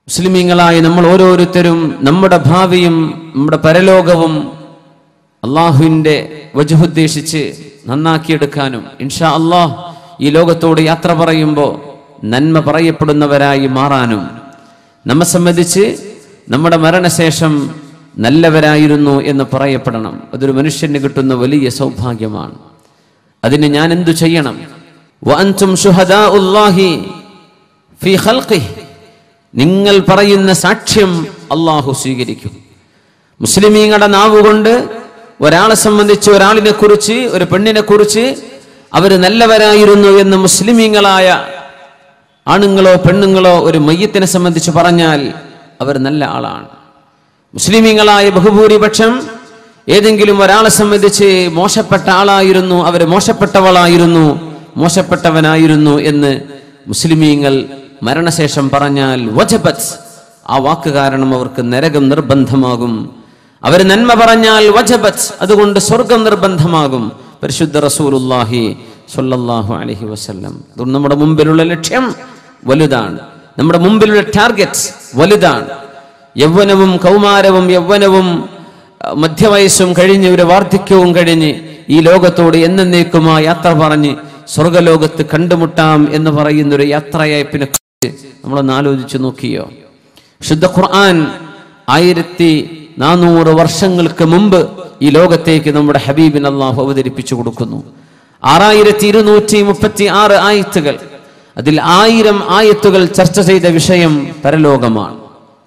മുസ്ലിമീങ്ങളായി നമ്മൾ ഓരോരുത്തരും നമ്മുടെ ഭാവിയും നമ്മുടെ പരലോകവും അള്ളാഹുവിൻ്റെ വജുദ്ദേശിച്ച് നന്നാക്കിയെടുക്കാനും ഇൻഷാ അള്ളാഹ് ഈ ലോകത്തോട് യാത്ര പറയുമ്പോൾ നന്മ പറയപ്പെടുന്നവരായി മാറാനും നമ്മെ സംബന്ധിച്ച് നമ്മുടെ മരണശേഷം നല്ലവരായിരുന്നു എന്ന് പറയപ്പെടണം അതൊരു മനുഷ്യന് കിട്ടുന്ന വലിയ സൗഭാഗ്യമാണ് അതിന് ഞാൻ എന്തു ചെയ്യണം വഅൻതും ശുഹദാഉല്ലാഹി ഫീ ഖൽഖിഹി നിങ്ങൾ പറയുന്ന സാക്ഷ്യം അള്ളാഹു സ്വീകരിക്കും മുസ്ലിമീങ്ങളുടെ നാവുകൊണ്ട് ഒരാളെ സംബന്ധിച്ച് ഒരാളിനെ കുറിച്ച് ഒരു പെണ്ണിനെ കുറിച്ച് അവർ നല്ലവരായിരുന്നു എന്ന് മുസ്ലിമീങ്ങളായ ആണുങ്ങളോ പെണ്ണുങ്ങളോ ഒരു മയ്യത്തിനെ സംബന്ധിച്ച് പറഞ്ഞാൽ അവർ നല്ല ആളാണ് മുസ്ലിമീങ്ങളായ ബഹുഭൂരിപക്ഷം ഏതെങ്കിലും ഒരാളെ സംബന്ധിച്ച് മോശപ്പെട്ട ആളായിരുന്നു അവർ മോശപ്പെട്ടവളായിരുന്നു മോശപ്പെട്ടവനായിരുന്നു എന്ന് മുസ്ലിമീങ്ങൾ മരണശേഷം പറഞ്ഞാൽ വജബത്ത് ആ വാക്ക് കാരണം അവർക്ക് നരകം നിർബന്ധമാകും അവർ നന്മ പറഞ്ഞാൽ വജബത്ത് അതുകൊണ്ട് സ്വർഗം നിർബന്ധമാകും പരിശുദ്ധ റസൂലുല്ലാഹി സ്വല്ലല്ലാഹു അലൈഹി വസല്ലം അതുകൊണ്ട് നമ്മുടെ മുമ്പിലുള്ള ലക്ഷ്യം വലുതാണ് നമ്മുടെ മുമ്പിലുള്ള ടാർഗറ്റ് വലുതാണ് യൗവനവും കൗമാരവും യൗവനവും അഹ് മധ്യവയസ്സും കഴിഞ്ഞ് ഒരു വാർദ്ധക്യവും കഴിഞ്ഞ് ഈ ലോകത്തോട് എന്നേക്കുമാ യാത്ര പറഞ്ഞ് സ്വർഗലോകത്ത് കണ്ടുമുട്ടാം എന്ന് പറയുന്ന ഒരു യാത്രയയപ്പിനെ കുറിച്ച് നമ്മളൊന്ന് ആലോചിച്ച് നോക്കിയോ ശുദ്ധ ഖുർആൻ ആയിരത്തി നാനൂറ് വർഷങ്ങൾക്ക് മുമ്പ് ഈ ലോകത്തേക്ക് നമ്മുടെ ഹബീബിൻ അള്ളാഹു അവതരിപ്പിച്ചു കൊടുക്കുന്നു ആറായിരത്തി ഇരുന്നൂറ്റി മുപ്പത്തി ആറ് ആയത്തുകൾ അതിൽ ആയിരം ആയത്തുകൾ ചർച്ച ചെയ്ത വിഷയം പരലോകമാണ്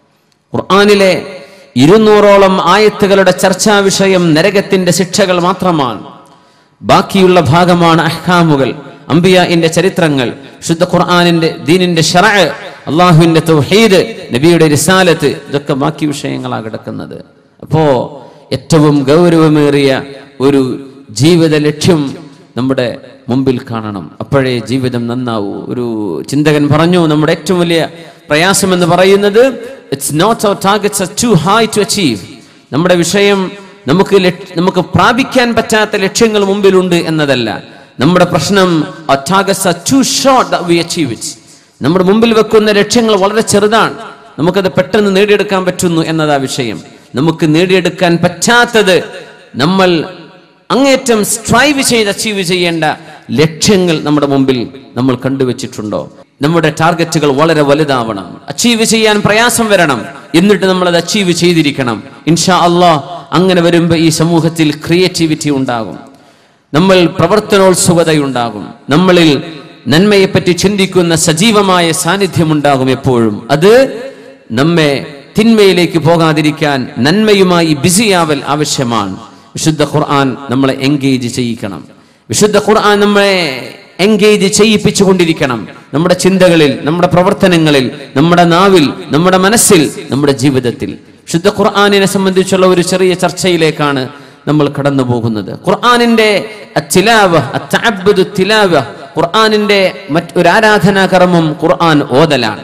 ഖുർആനിലെ ഇരുന്നൂറോളം ആയത്തുകളുടെ ചർച്ചാ വിഷയം നരകത്തിന്റെ ശിക്ഷകൾ മാത്രമാണ് ബാക്കിയുള്ള ഭാഗമാണ് അഹ്കാമുകൾ അംബിയാന്റെ ചരിത്രങ്ങൾ ശുദ്ധ ഖുർആനിന്റെ ദീനിന്റെ ഷറ അള്ളാഹുവിന്റെ തൗഹീദ് നബിയുടെ റിസാലത്ത് ഇതൊക്കെ ബാക്കി വിഷയങ്ങളാണ് കിടക്കുന്നത് അപ്പോ ഏറ്റവും ഗൗരവമേറിയ ഒരു ജീവിത ലക്ഷ്യം നമ്മുടെ മുമ്പിൽ കാണണം അപ്പോഴേ ജീവിതം നന്നാവൂ ഒരു ചിന്തകൻ പറഞ്ഞു നമ്മുടെ ഏറ്റവും വലിയ പ്രയാസം എന്ന് പറയുന്നത് it's not our targets are too high to achieve നമ്മുടെ വിഷയം നമുക്ക് ലക്ഷ- നമുക്ക് പ്രാപിക്കാൻ പറ്റാത്ത ലക്ഷ്യങ്ങൾ മുമ്പിലുണ്ട് എന്നതല്ല നമ്മുടെ പ്രശ്നം our targets are too short that we achieve it. നമ്മുടെ മുമ്പിൽ വെക്കുന്ന ലക്ഷ്യങ്ങൾ വളരെ ചെറുതാണ് നമുക്കത് പെട്ടെന്ന് നേടിയെടുക്കാൻ പറ്റുന്നു എന്നതാ വിഷയം നമുക്ക് നേടിയെടുക്കാൻ പറ്റാത്തത് നമ്മൾ അങ്ങേറ്റം സ്ട്രൈവ് ചെയ്ത് അച്ചീവ് ചെയ്യേണ്ട ലക്ഷ്യങ്ങൾ നമ്മുടെ മുമ്പിൽ നമ്മൾ കണ്ടുവച്ചിട്ടുണ്ടോ നമ്മുടെ ടാർഗറ്റുകൾ വളരെ വലുതാവണം അച്ചീവ് ചെയ്യാൻ പ്രയാസം വരണം എന്നിട്ട് നമ്മൾ അത് അച്ചീവ് ചെയ്തിരിക്കണം ഇൻഷാ അള്ളാഹ് അങ്ങനെ വരുമ്പോൾ ഈ സമൂഹത്തിൽ ക്രിയേറ്റിവിറ്റി ഉണ്ടാകും നമ്മൾ പ്രവർത്തനോത്സുകതയുണ്ടാകും നമ്മളിൽ നന്മയെപ്പറ്റി ചിന്തിക്കുന്ന സജീവമായ സാന്നിധ്യമുണ്ടാകും എപ്പോഴും അത് നമ്മെ തിന്മയിലേക്ക് പോകാതിരിക്കാൻ നന്മയുമായി ബിസിയാവൽ ആവശ്യമാണ് വിശുദ്ധ ഖുർആൻ നമ്മളെ എൻഗേജ് ചെയ്യിക്കണം വിശുദ്ധ ഖുർആൻ നമ്മളെ എൻഗേജ് ചെയ്യിപ്പിച്ചുകൊണ്ടിരിക്കണം നമ്മുടെ ചിന്തകളിൽ നമ്മുടെ പ്രവർത്തനങ്ങളിൽ നമ്മുടെ നാവിൽ നമ്മുടെ മനസ്സിൽ നമ്മുടെ ജീവിതത്തിൽ വിശുദ്ധ ഖുർആനിനെ സംബന്ധിച്ചുള്ള ഒരു ചെറിയ ചർച്ചയിലേക്കാണ് നമ്മൾ കടന്നു പോകുന്നത് ഖുർആനിന്റെ അത്തിലാവ അത്തഅബ്ബുദു തിലാവ ഖുർആനിന്റെ മറ്റൊരു ആരാധനാ കർമ്മം ഖുർആൻ ഓതലാണ്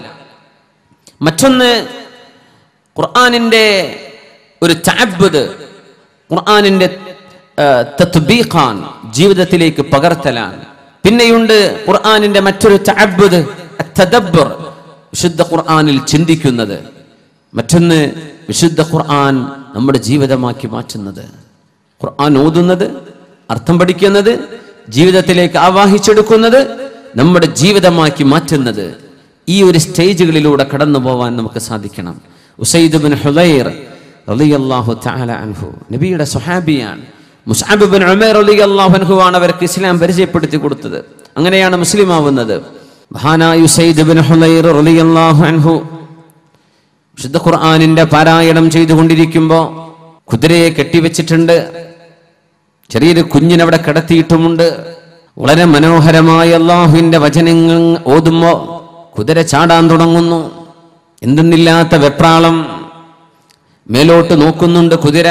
മറ്റൊന്ന് ഖുർആനിന്റെ ഒരു തഅബ്ബുദ് ഖുർആനിന്റെ ആ, തത്ബീഖാൻ ജീവിതത്തിലേക്ക് പകർത്തലാണ് പിന്നെയുണ്ട് ഖുർആനിന്റെ മറ്റൊരു തഅബ്ബുദ് അത്തദബ്ബുർ വിശുദ്ധ ഖുർആനിൽ ചിന്തിക്കുന്നത് മറ്റൊന്ന് വിശുദ്ധ ഖുർആൻ നമ്മുടെ ജീവിതമാക്കി മാറ്റുന്നത് ഖുർആൻ ഓതുന്നത് അർത്ഥം പഠിക്കുന്നത് ജീവിതത്തിലേക്ക് ആവാഹിച്ചെടുക്കുന്നത് നമ്മുടെ ജീവിതമാക്കി മാറ്റുന്നത് ഈ ഒരു സ്റ്റേജുകളിലൂടെ കടന്നു പോവാൻ നമുക്ക് സാധിക്കണം ഉസൈദ് ബിൻ ഹുദൈർ റളിയല്ലാഹു തആല അൻഹു നബിയുടെ സ്വഹാബിയാണ് മുസ്അബ് ബിൻ ഉമൈർ റളിയല്ലാഹു അൻഹു ആണ് അവർക്ക് ഇസ്ലാം പരിചയപ്പെടുത്തി കൊടുത്തത് അങ്ങനെയാണ് മുസ്ലിം ആവുന്നത് മഹാനായ ഉസൈദ് ബിൻ ഹുദൈർ റളിയല്ലാഹു അൻഹു വിശുദ്ധ ഖുർആാനിന്റെ പാരായണം ചെയ്തുകൊണ്ടിരിക്കുമ്പോൾ കുതിരയെ കെട്ടിവെച്ചിട്ടുണ്ട് ചെറിയൊരു കുഞ്ഞിനവിടെ കിടത്തിയിട്ടുമുണ്ട് വളരെ മനോഹരമായ അള്ളാഹുവിന്റെ വചനങ്ങൾ ഓതുമ്പോ കുതിര ചാടാൻ തുടങ്ങുന്നു എന്തെന്നില്ലാത്ത വെപ്രാളം മേലോട്ട് നോക്കുന്നുണ്ട് കുതിര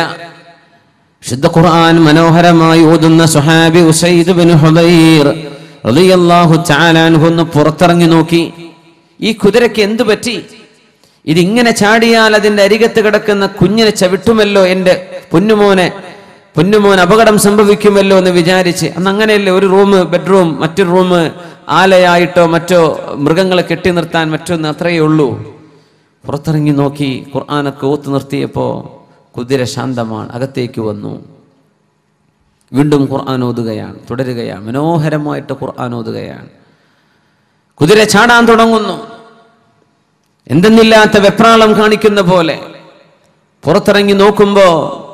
ശുദ്ധ ഖുർആൻ മനോഹരമായി ഓതുന്ന സുഹാബി ഉസൈദ് ബിൻ ഹുദൈർ റളിയല്ലാഹു തആല അൻഹു ഒന്ന് പുറത്തിറങ്ങി നോക്കി ഈ കുതിരയ്ക്ക് എന്തു പറ്റി ഇതിങ്ങനെ ചാടിയാൽ അതിന്റെ അരികത്ത് കിടക്കുന്ന കുഞ്ഞിനെ ചവിട്ടുമല്ലോ എൻ്റെ പൊന്നുമോനെ പൊന്നുമോൻ അപകടം സംഭവിക്കുമല്ലോ എന്ന് വിചാരിച്ച് അന്ന് അങ്ങനെയല്ലേ ഒരു റൂം ബെഡ്റൂം മറ്റൊരു റൂം ആലയായിട്ടോ മറ്റോ മൃഗങ്ങളെ കെട്ടി നിർത്താൻ മറ്റൊന്ന് അത്രയേ ഉള്ളൂ പുറത്തിറങ്ങി നോക്കി ഖുർആാനൊക്കെ ഓത്തു നിർത്തിയപ്പോൾ കുതിര ശാന്തമാണ് അകത്തേക്ക് വന്നു വീണ്ടും ഖുർആൻ ഓതുകയാണ് തുടരുകയാണ് മനോഹരമായിട്ട് ഖുർആൻ ഓതുകയാണ് കുതിര ചാടാൻ തുടങ്ങുന്നു എന്തെന്നില്ലാത്ത വെപ്രാളം കാണിക്കുന്ന പോലെ പുറത്തിറങ്ങി നോക്കുമ്പോ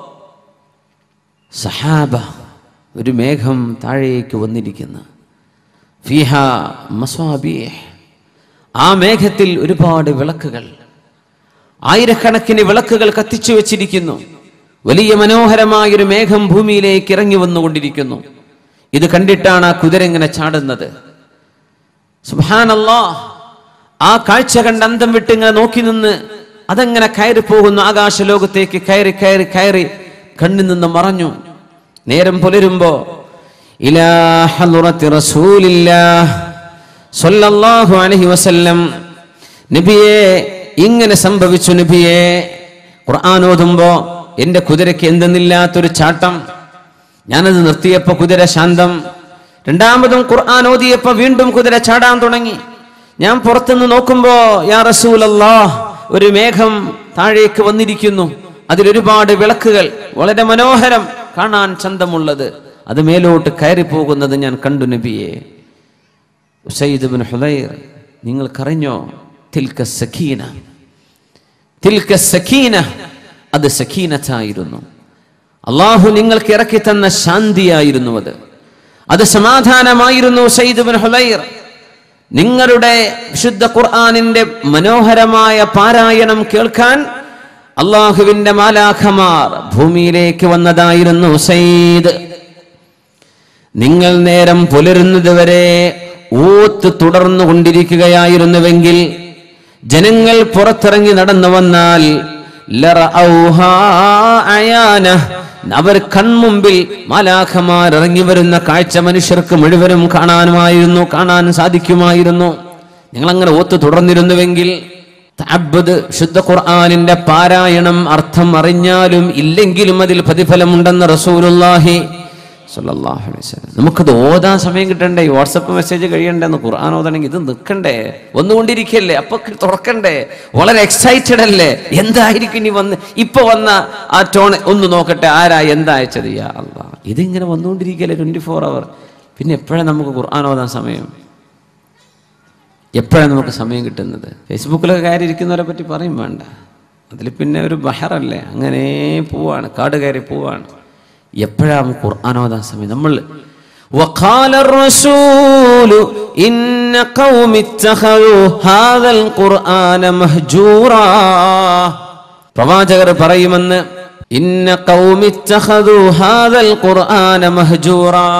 സഹാബ ഒരു മേഘം താഴേക്ക് വന്നിരിക്കുന്നു ഫിഹ മസ്വാബീഹ് ആ മേഘത്തിൽ ഒരുപാട് വിളക്കുകൾ ആയിരക്കണക്കിന് വിളക്കുകൾ കത്തിച്ചു വെച്ചിരിക്കുന്നു വലിയ മനോഹരമായൊരു മേഘം ഭൂമിയിലേക്ക് ഇറങ്ങി വന്നുകൊണ്ടിരിക്കുന്നു ഇത് കണ്ടിട്ടാണ് ആ കുതിര ഇങ്ങനെ ചാടുന്നത് സുബാനല്ലാ ആ കാഴ്ച കണ്ട് അന്തം വിട്ട് ഇങ്ങനെ നോക്കി നിന്ന് അതെങ്ങനെ കയറി പോകുന്നു ആകാശ ലോകത്തേക്ക് കയറി കയറി കയറി കണ്ണിൽ നിന്ന് മറഞ്ഞു നേരം പുലരുമ്പോ ഇലാ ഹളുറത്തി റസൂലില്ലാഹ് സ്വല്ലല്ലാഹു അലൈഹി വസല്ലം നബിയെ ഇങ്ങനെ സംഭവിച്ചു നബിയെ ഖുർആൻ ഓതുമ്പോ എന്റെ കുതിരയ്ക്ക് എന്തെന്നില്ലാത്തൊരു ചാട്ടം ഞാനത് നിർത്തിയപ്പോ കുതിര ശാന്തം രണ്ടാമതും ഖുർആൻ ഓതിയപ്പോ വീണ്ടും കുതിര ചാടാൻ തുടങ്ങി ഞാൻ പുറത്തുനിന്ന് നോക്കുമ്പോ യാ റസൂലല്ലാ ഒരു മേഘം താഴേക്ക് വന്നിരിക്കുന്നു അതിലൊരുപാട് വിളക്കുകൾ വളരെ മനോഹരം കാണാൻ ചന്തമുള്ളത് അത് മേലോട്ട് കയറി പോകുന്നത് ഞാൻ കണ്ടു നബിയെ ഉസൈദ് ബിൻ ഹുദൈർ നിങ്ങൾക്കറിഞ്ഞോ തിൽക്ക സഖീന തിൽക്ക സഖീന അത് സഖീനത്തായിരുന്നു അള്ളാഹു നിങ്ങൾക്ക് ഇറക്കി തന്ന ശാന്തിയായിരുന്നു അത് അത് സമാധാനമായിരുന്നു ഉസൈദ് ബിൻ ഹുദൈർ നിങ്ങളുടെ വിശുദ്ധ ഖുർആാനിന്റെ മനോഹരമായ പാരായണം കേൾക്കാൻ അള്ളാഹുവിന്റെ മാലാഖമാർ ഭൂമിയിലേക്ക് വന്നതായിരുന്നു ഉസൈദ് നിങ്ങൾ നേരം പുലരുന്നത് വരെ ഊത്ത് തുടർന്നു കൊണ്ടിരിക്കുകയായിരുന്നുവെങ്കിൽ ജനങ്ങൾ പുറത്തിറങ്ങി നടന്നു വന്നാൽ ലറഔഹാ അയാന. അവർ കൺമുമ്പിൽ മാലാഖമാർ ഇറങ്ങി വരുന്ന കാഴ്ച മനുഷ്യർക്ക് മുഴുവനും കാണാനുമായിരുന്നു കാണാൻ സാധിക്കുമായിരുന്നു നിങ്ങൾ അങ്ങനെ ഓത്ത് തുടർന്നിരുന്നുവെങ്കിൽ തഅബ്ബുദ് ശുദ്ധ ഖുർആനിന്റെ പാരായണം അർത്ഥം അറിഞ്ഞാലും ഇല്ലെങ്കിലും അതിൽ പ്രതിഫലമുണ്ടെന്ന് റസൂലുള്ളാഹി സ്വല്ലല്ലാഹു അലൈഹി വസല്ലം നമുക്കത് ഓതാൻ സമയം കിട്ടണ്ടേ ഈ വാട്സപ്പ് മെസ്സേജ് കഴിയണ്ടെന്ന് ഖുർആൻ ഓതണമെങ്കിൽ ഇത് നിൽക്കണ്ടേ വന്നുകൊണ്ടിരിക്കല്ലേ അപ്പൊ തുറക്കണ്ടേ വളരെ എക്സൈറ്റഡ് അല്ലേ എന്തായിരിക്കും ഇനി വന്ന് ഇപ്പൊ വന്ന ആ ടോൺ ഒന്ന് നോക്കട്ടെ ആരാ എന്താ അയച്ചത് യാ അല്ലാ ഇതിങ്ങനെ വന്നുകൊണ്ടിരിക്കല്ലേ ട്വന്റി ഫോർ അവർ പിന്നെ എപ്പോഴാണ് നമുക്ക് ഖുർആൻ ഓതാൻ സമയം എപ്പോഴാണ് നമുക്ക് സമയം കിട്ടുന്നത് ഫേസ്ബുക്കിലൊക്കെ കയറി ഇരിക്കുന്നവരെ പറ്റി പറയും വേണ്ട അതിൽ പിന്നെ ഒരു ബഹറല്ലേ അങ്ങനെ പോവാണ് കാട് കയറി പോവാണ് എപ്പോഴാണ് ഖുർആൻ ഓതാൻ സമയം നമ്മൾ وقال الرسول إن قوم اتخذوا هذا القرآن مهجورا പ്രവാചകർ പറയുമെന്ന് ഇന്ന قوم اتخذوا هذا القرآن مهجورا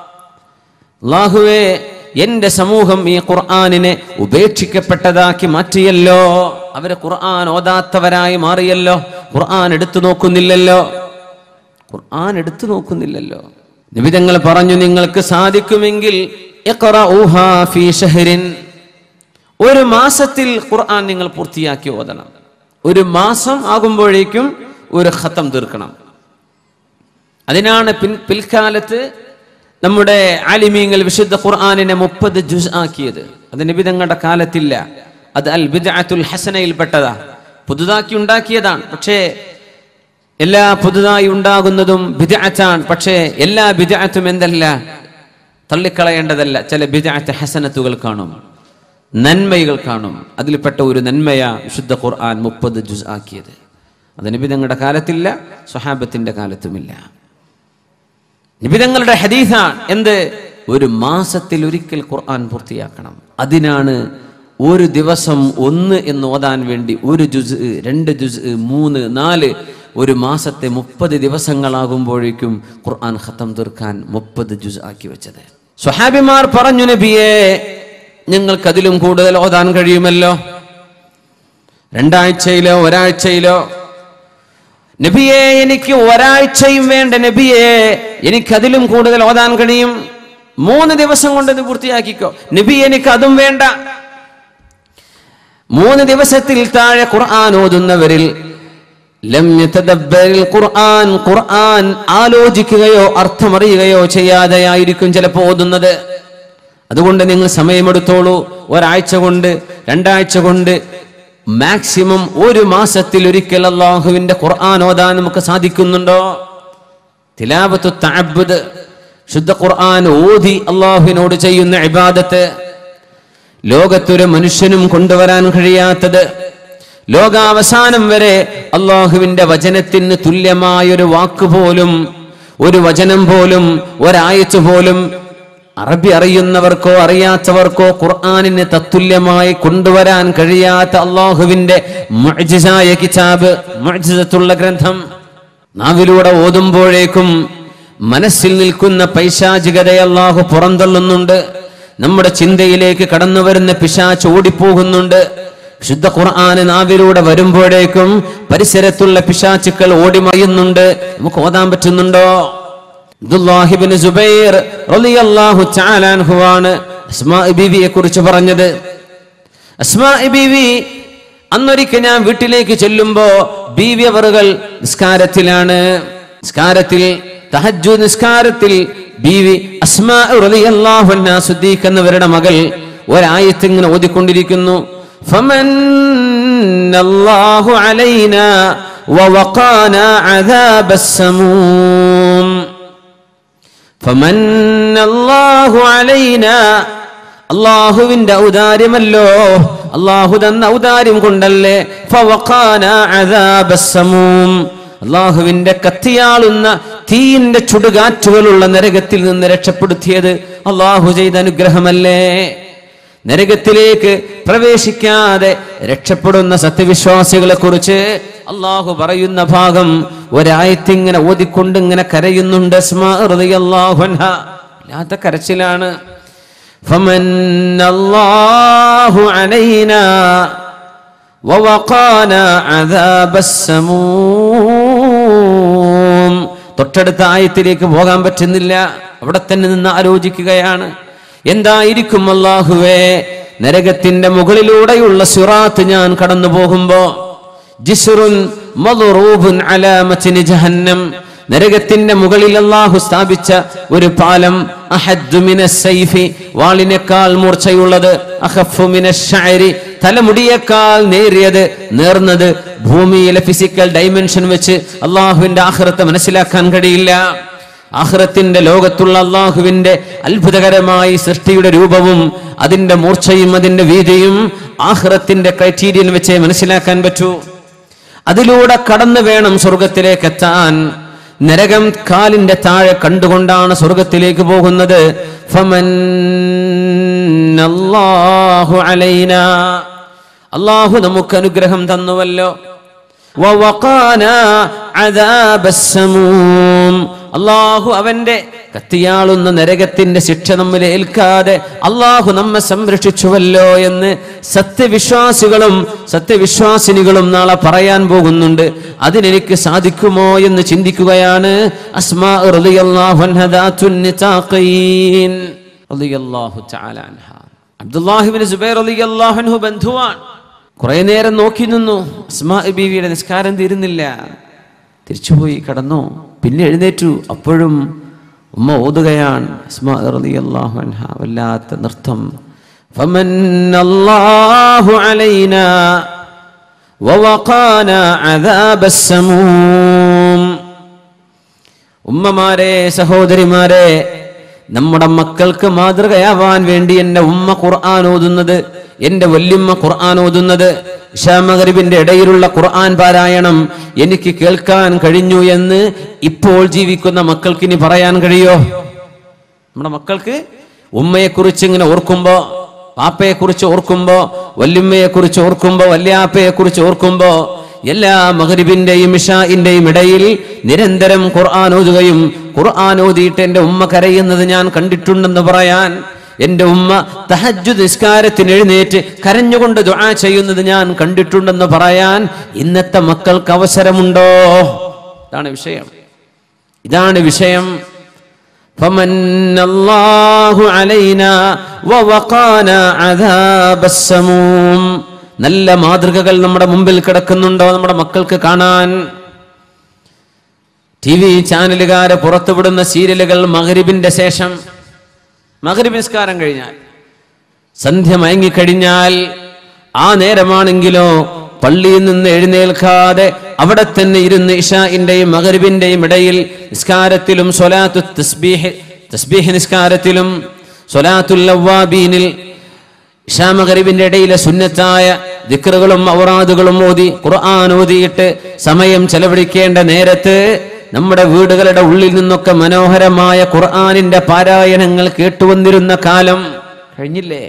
അള്ളാഹുവേ എന്റെ സമൂഹം ഈ ഖുർആാനിനെ ഉപേക്ഷിക്കപ്പെട്ടതാക്കി മാറ്റിയല്ലോ അവര് ഖുർആൻ ഓതാത്തവരായി മാറിയല്ലോ ഖുർആൻ എടുത്തു നോക്കുന്നില്ലല്ലോ ഖുർആൻ എടുത്തു നോക്കുന്നില്ലല്ലോ നിബിതങ്ങൾ പറഞ്ഞു നിങ്ങൾക്ക് സാധിക്കുമെങ്കിൽ ഇഖ്റഊഹാ ഫീ ഷഹ്രിൻ. ഒരു മാസത്തിൽ ഖുർആൻ നിങ്ങൾ പൂർത്തിയാക്കി ഓതണം ഒരു മാസം ആകുമ്പോഴേക്കും ഒരു ഖത്തം തീർക്കണം അതിനാണ് പിൻ പിൽക്കാലത്ത് നമ്മുടെ ആലിമീങ്ങൾ വിശുദ്ധ ഖുർആാനിനെ മുപ്പത് ജുസ് ആക്കിയത് അത് നിബിതങ്ങളുടെ കാലത്തില്ല അത് അൽ ബിദ്അത്തുൽ ഹസനയിൽപ്പെട്ടതാ പുതുതാക്കി ഉണ്ടാക്കിയതാണ് പക്ഷേ എല്ലാ പുതുതായി ഉണ്ടാകുന്നതും ബിദ്അത്താണ് പക്ഷേ എല്ലാ ബിദ്അത്തും എന്തല്ല തള്ളിക്കളയേണ്ടതല്ല ചില ബിദ്അത്ത് ഹസനത്തുകൾ കാണും നന്മകൾ കാണും അതിൽപ്പെട്ട ഒരു നന്മയാ വിശുദ്ധ ഖുർആൻ മുപ്പത് ജുസ് ആക്കിയത് അത് നിബിതങ്ങളുടെ കാലത്തില്ല സ്വഹാബത്തിന്റെ കാലത്തുമില്ല നിബിതങ്ങളുടെ ഹദീസാണ് എന്ത് ഒരു മാസത്തിൽ ഒരിക്കൽ ഖുർആൻ പൂർത്തിയാക്കണം അതിനാണ് ഒരു ദിവസം ഒന്ന് എന്ന് ഓതാൻ വേണ്ടി ഒരു ജുസ് രണ്ട് ജുസ് മൂന്ന് നാല് ഒരു മാസത്തെ മുപ്പത് ദിവസങ്ങളാകുമ്പോഴേക്കും ഖുർആൻ ഖത്തം തീർക്കാൻ മുപ്പത് ജുസ് ആക്കി വെച്ചത് സ്വഹാബിമാർ പറഞ്ഞു നബിയെ ഞങ്ങൾക്ക് അതിലും കൂടുതൽ ഓതാൻ കഴിയുമല്ലോ രണ്ടാഴ്ചയിലോ ഒരാഴ്ചയിലോ നബിയെ എനിക്ക് ഒരാഴ്ചയും വേണ്ട നബിയെ എനിക്ക് അതിലും കൂടുതൽ ഓതാൻ കഴിയും മൂന്ന് ദിവസം കൊണ്ട് ഇത് പൂർത്തിയാക്കിക്കോ നബി എനിക്ക് അതും വേണ്ട മൂന്ന് ദിവസത്തിൽ താഴെ ഖുർആൻ ഓതുന്നവരിൽ ലം യതദബ്ബരിൽ ഖുർആൻ ഖുർആൻ ആലോചിക്കുകയോ അർത്ഥമറിയുകയോ ചെയ്യാതെയായിരിക്കും ചിലപ്പോൾ ഓതുന്നത് അതുകൊണ്ട് നിങ്ങൾ സമയമെടുത്തോളൂ ഒരാഴ്ച കൊണ്ട് രണ്ടാഴ്ച കൊണ്ട് മാക്സിമം ഒരു മാസത്തിൽ ഒരിക്കൽ അള്ളാഹുവിന്റെ ഖുർആൻ ഓതാൻ നമുക്ക് സാധിക്കുന്നുണ്ടോ തിലാവത്തു തഅബ്ബുദ് ശുദ്ധ ഖുർആൻ ഓതി അള്ളാഹുവിനോട് ചെയ്യുന്ന ഇബാദത്ത് ലോകത്തൊരു മനുഷ്യനും കൊണ്ടുവരാൻ കഴിയാത്തത് ലോകാവസാനം വരെ അള്ളാഹുവിന്റെ വചനത്തിന് തുല്യമായൊരു വാക്ക് പോലും ഒരു വചനം പോലും ഒരായത്ത് പോലും അറബി അറിയുന്നവർക്കോ അറിയാത്തവർക്കോ ഖുർആാനിന് തത്തുല്യമായി കൊണ്ടുവരാൻ കഴിയാത്ത അള്ളാഹുവിന്റെ മുഅ്ജിസായ കിതാബ് മുഅ്ജിസത്തുള്ള ഗ്രന്ഥം നാവിലൂടെ ഓതുമ്പോഴേക്കും മനസ്സിൽ നിൽക്കുന്ന പൈശാചികതയെ അള്ളാഹു പുറന്തള്ളുന്നുണ്ട് നമ്മുടെ ചിന്തയിലേക്ക് കടന്നു വരുന്ന പിശാച്ച് ഓടിപ്പോകുന്നുണ്ട് ശുദ്ധ ഖുർആന് നാവിലൂടെ വരുമ്പോഴേക്കും പരിസരത്തുള്ള പിശാച്ചുക്കൾ ഓടിമറിയുന്നുണ്ട് നമുക്ക് ഓതാൻ പറ്റുന്നുണ്ടോ അബ്ദുല്ലാഹിബ്നു സുബൈർ റളിയല്ലാഹു തആല അൻഹുവാണ് അസ്മാ ബീവിയെ കുറിച്ച് പറഞ്ഞത് അസ്മാ ബീവി അന്നൊരിക്കൽ ഞാൻ വീട്ടിലേക്ക് ചെല്ലുമ്പോ ബീവി അവറുകൾ നിസ്കാരത്തിലാണ് നിസ്കാരത്തിൽ തഹജ്ജു നിസ്കാരത്തിൽ ബീവി അസ്മാ റളിയല്ലാഹു അൻഹ സുദ്ദീഖ് എന്നവരുടെ മകൾ ഒരായത്ത് ഇങ്ങനെ ഓതിക്കൊണ്ടിരിക്കുന്നു فمن الله علينا ووقانا عذاب السموم فمن الله علينا അള്ളാഹുവിന്റെ ഔദാര്യമല്ലോ അള്ളാഹു തന്ന ഔദാര്യം കൊണ്ടല്ലേ ഫവഖാന അദാബസ്സമൂം അള്ളാഹുവിന്റെ കത്തിയാളുന്ന തീയിന്റെ ചുടുകാറ്റുകളുള്ള നരകത്തിൽ നിന്ന് രക്ഷപ്പെടുത്തിയത് അള്ളാഹു ചെയ്ത അനുഗ്രഹമല്ലേ നരകത്തിലേക്ക് പ്രവേശിക്കാതെ രക്ഷപ്പെടുന്ന സത്യവിശ്വാസികളെ കുറിച്ച് അള്ളാഹു പറയുന്ന ഭാഗം ഒരായത്തിങ്ങനെ ഓതിക്കൊണ്ട് ഇങ്ങനെ കരയുന്നുണ്ട് അസ്മാ റളിയല്ലാഹു അൻഹ. വല്ലാത്ത കരച്ചിലാണ് فمن الله علينا ووقانا عذاب السموم തൊട്ടടുത്ത ആയത്തിലേക്ക് പോകാൻ പറ്റുന്നില്ല അവിടെ തന്നെ നിന്ന് ആലോചിക്കുകയാണ് എന്തായിരിക്കും അള്ളാഹുവേ നരകത്തിന്റെ മുകളിലൂടെയുള്ള സിറാത്ത് ഞാൻ കടന്നു പോകുമ്പോ ജിസ്റുൻ മദ്റൂബുൻ അലാ മത്നി ജഹന്നം നരകത്തിന്റെ മുകളിൽ അള്ളാഹു സ്ഥാപിച്ച ഒരു പാലം അഹദ്ദു മിനസ് സൈഫി വാളിനേക്കാൾ മൂർച്ചയുള്ളത് അഖഫു മിനശ് ശഅരി തലമുടിയേക്കാൾ നേരിയത് നേർന്നത് ഭൂമിയിലെ ഫിസിക്കൽ ഡൈമെൻഷൻ വെച്ച് അള്ളാഹുവിന്റെ ആഹ്റത്തെ മനസ്സിലാക്കാൻ കഴിയില്ല ആഹ്റത്തിന്റെ ലോകത്തുള്ള അള്ളാഹുവിന്റെ അത്ഭുതകരമായി സൃഷ്ടിയുടെ രൂപവും അതിന്റെ മൂർച്ചയും അതിന്റെ വീതിയും ആഹ്റത്തിന്റെ ക്രൈറ്റീരിയൻ വെച്ചേ മനസ്സിലാക്കാൻ പറ്റൂ അതിലൂടെ കടന്നു വേണം സ്വർഗത്തിലേക്ക് എത്താൻ നരകം കാലിന്റെ താഴെ കണ്ടുകൊണ്ടാണ് സ്വർഗത്തിലേക്ക് പോകുന്നത് ഫമന്നല്ലാഹു അലൈന അള്ളാഹു നമുക്ക് അനുഗ്രഹം തന്നുവല്ലോ വവഖാനാ അദാബസ്സമൂം. അള്ളാഹു അവന്റെ കത്തിയാളുന്ന നരകത്തിന്റെ ശിക്ഷ നമ്മിൽ ഏൽക്കാതെ അള്ളാഹു നമ്മെ സംരക്ഷിച്ചുവല്ലോ എന്ന് സത്യവിശ്വാസികളും സത്യവിശ്വാസിനികളും നാളെ പറയാൻ പോകുന്നുണ്ട് അതിനെനിക്ക് സാധിക്കുമോ എന്ന് ചിന്തിക്കുകയാണ് അസ്മാ റളിയല്ലാഹു അൻഹ ദാത്തുൻ നിതാഖീൻ റളിയല്ലാഹു തആല അൻഹ അബ്ദുല്ലാഹിബ്നു സുബൈർ റളിയല്ലാഹു അൻഹു ബന്ധുവാണ് കുറെ നേരം നോക്കി നിന്നു അസ്മാ ബീവിയുടെ നിസ്കാരം തീരുന്നില്ല തിരിച്ചുപോയി കടന്നു പിന്നെ എഴുന്നേറ്റു അപ്പോഴും ഉമ്മ ഓതുകയാണ് അസ്മാ റളിയല്ലാഹു അൻഹ വല്ലാത്ത നൃത്തം فمن الله علينا ووقانا عذاب السموم ഉമ്മമാരെ സഹോദരിമാരെ നമ്മുടെ മക്കൾക്ക് മാതൃകയാവാൻ വേണ്ടി എന്റെ ഉമ്മ ഖുർആൻ ഓതുന്നത് എന്റെ വല്യമ്മ ഖുർആൻ ഓതുന്നത് ഇഷാമഗരിബിന്റെ ഇടയിലുള്ള ഖുർആൻ പാരായണം എനിക്ക് കേൾക്കാൻ കഴിഞ്ഞു എന്ന് ഇപ്പോൾ ജീവിക്കുന്ന മക്കൾക്ക് ഇനി പറയാൻ കഴിയോ നമ്മുടെ മക്കൾക്ക് ഉമ്മയെ കുറിച്ച് ഇങ്ങനെ ഓർക്കുമ്പോ പാപ്പയെ കുറിച്ച് ഓർക്കുമ്പോ വല്യമ്മയെ കുറിച്ച് ഓർക്കുമ്പോ വല്യാപ്പയെ കുറിച്ച് ഓർക്കുമ്പോ എല്ലാ മകരിബിന്റെയും ഇഷാഇന്റെയും ഇടയിൽ നിരന്തരം ഖുർആൻ ഓതുകയും ഖുർആൻ ഓതിയിട്ട് എന്റെ ഉമ്മ കരയുന്നത് ഞാൻ കണ്ടിട്ടുണ്ടെന്ന് പറയാൻ എന്റെ ഉമ്മ തഹജ്ജു നിസ്കാരത്തിന് എഴുന്നേറ്റ് കരഞ്ഞുകൊണ്ട് ദുആ ചെയ്യുന്നത് ഞാൻ കണ്ടിട്ടുണ്ടെന്ന് പറയാൻ ഇന്നത്തെ മക്കൾക്ക് അവസരമുണ്ടോ ഇതാണ് വിഷയം ഇതാണ് വിഷയം فمن الله علينا ووقانا عذاب السموم നല്ല മാതൃകകൾ നമ്മുടെ മുമ്പിൽ കിടക്കുന്നുണ്ടോ നമ്മുടെ മക്കൾക്ക് കാണാൻ ടി വി ചാനലുകാരെ പുറത്തുവിടുന്ന സീരിയലുകൾ മകരിബിന്റെ ശേഷം മകരിബ് നിസ്കാരം കഴിഞ്ഞാൽ സന്ധ്യ മയങ്ങിക്കഴിഞ്ഞാൽ ആ നേരമാണെങ്കിലോ പള്ളിയിൽ നിന്ന് എഴുന്നേൽക്കാതെ അവിടെ തന്നെ ഇരുന്ന് ഇഷാഇന്റെയും മകരിബിന്റെയും ഇടയിൽ നിസ്കാരത്തിലും സ്വലാത്തു തസ്ബീഹ് തസ്ബീഹ് നിസ്കാരത്തിലും സ്വലാത്തുൽ അവ്വാബീനിൽ ഇഷാമകരിബിന്റെ ഇടയിലെ സുന്നത്തായ ദിക്റുകളും ഔറാദുകളും ഓതി ഖുർആൻ ഓതിയിട്ട് സമയം ചെലവഴിക്കേണ്ട നേരത്ത് നമ്മുടെ വീടുകളുടെ ഉള്ളിൽ നിന്നൊക്കെ മനോഹരമായ ഖുർആനിന്റെ പാരായണങ്ങൾ കേട്ടുവന്നിരുന്ന കാലം കഴിഞ്ഞില്ലേ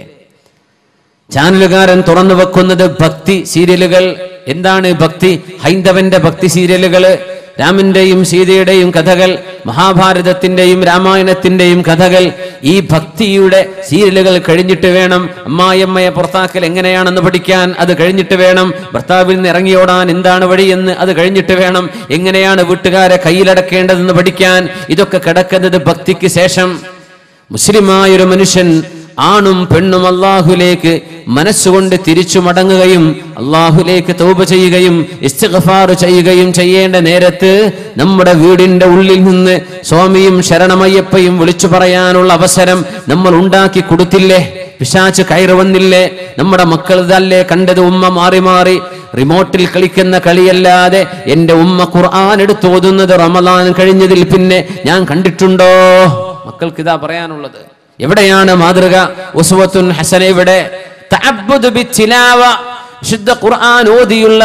ചാനലുകാരൻ തുറന്നു വെക്കുന്നത് ഭക്തി സീരിയലുകൾ എന്താണ് ഭക്തി ഹൈന്ദവന്റെ ഭക്തി സീരിയലുകൾ രാമന്റെയും സീതയുടെയും കഥകൾ മഹാഭാരതത്തിന്റെയും രാമായണത്തിന്റെയും കഥകൾ ഈ ഭക്തിയുടെ സീരിയലുകൾ കഴിഞ്ഞിട്ട് വേണം അമ്മായിയമ്മയെ പുറത്താക്കൽ എങ്ങനെയാണെന്ന് പഠിക്കാൻ അത് കഴിഞ്ഞിട്ട് വേണം ഭർത്താവിൽ നിന്ന് ഇറങ്ങിയോടാൻ എന്താണ് വഴിയെന്ന് അത് കഴിഞ്ഞിട്ട് വേണം എങ്ങനെയാണ് വീട്ടുകാരെ കയ്യിലടക്കേണ്ടതെന്ന് പഠിക്കാൻ ഇതൊക്കെ കിടക്കുന്നത് ഭക്തിക്ക് ശേഷം മുസ്ലിമായൊരു മനുഷ്യൻ ആണും പെണ്ണും അള്ളാഹുലേക്ക് മനസ്സുകൊണ്ട് തിരിച്ചു മടങ്ങുകയും അള്ളാഹുലേക്ക് തൗബ ചെയ്യുകയും ഇസ്തിഗ്ഫാർ ചെയ്യുകയും ചെയ്യേണ്ട നേരത്ത് നമ്മുടെ വീടിന്റെ ഉള്ളിൽ നിന്ന് സ്വാമിയും ശരണമയ്യപ്പയും വിളിച്ചു പറയാനുള്ള അവസരം നമ്മൾ ഉണ്ടാക്കി കൊടുത്തില്ലേ പിശാച്ച് കയറി വന്നില്ലേ നമ്മുടെ മക്കൾ ഇതല്ലേ കണ്ടത് ഉമ്മ മാറി മാറി റിമോട്ടിൽ കളിക്കുന്ന കളിയല്ലാതെ എന്റെ ഉമ്മ ഖുർആൻ എടുത്ത് ഓതുന്നത് റമദാൻ കഴിഞ്ഞതിൽ പിന്നെ ഞാൻ കണ്ടിട്ടുണ്ടോ മക്കൾക്ക് ഇതാ പറയാനുള്ളത് എവിടെയാണ് മാതൃക ഉസ്വത്തുൻ ഹസന ഇവിടെ തഅബ്ബുദ് ബിത്തിലാവ ശുദ്ധ ഖുർആൻ ഓതിയുള്ള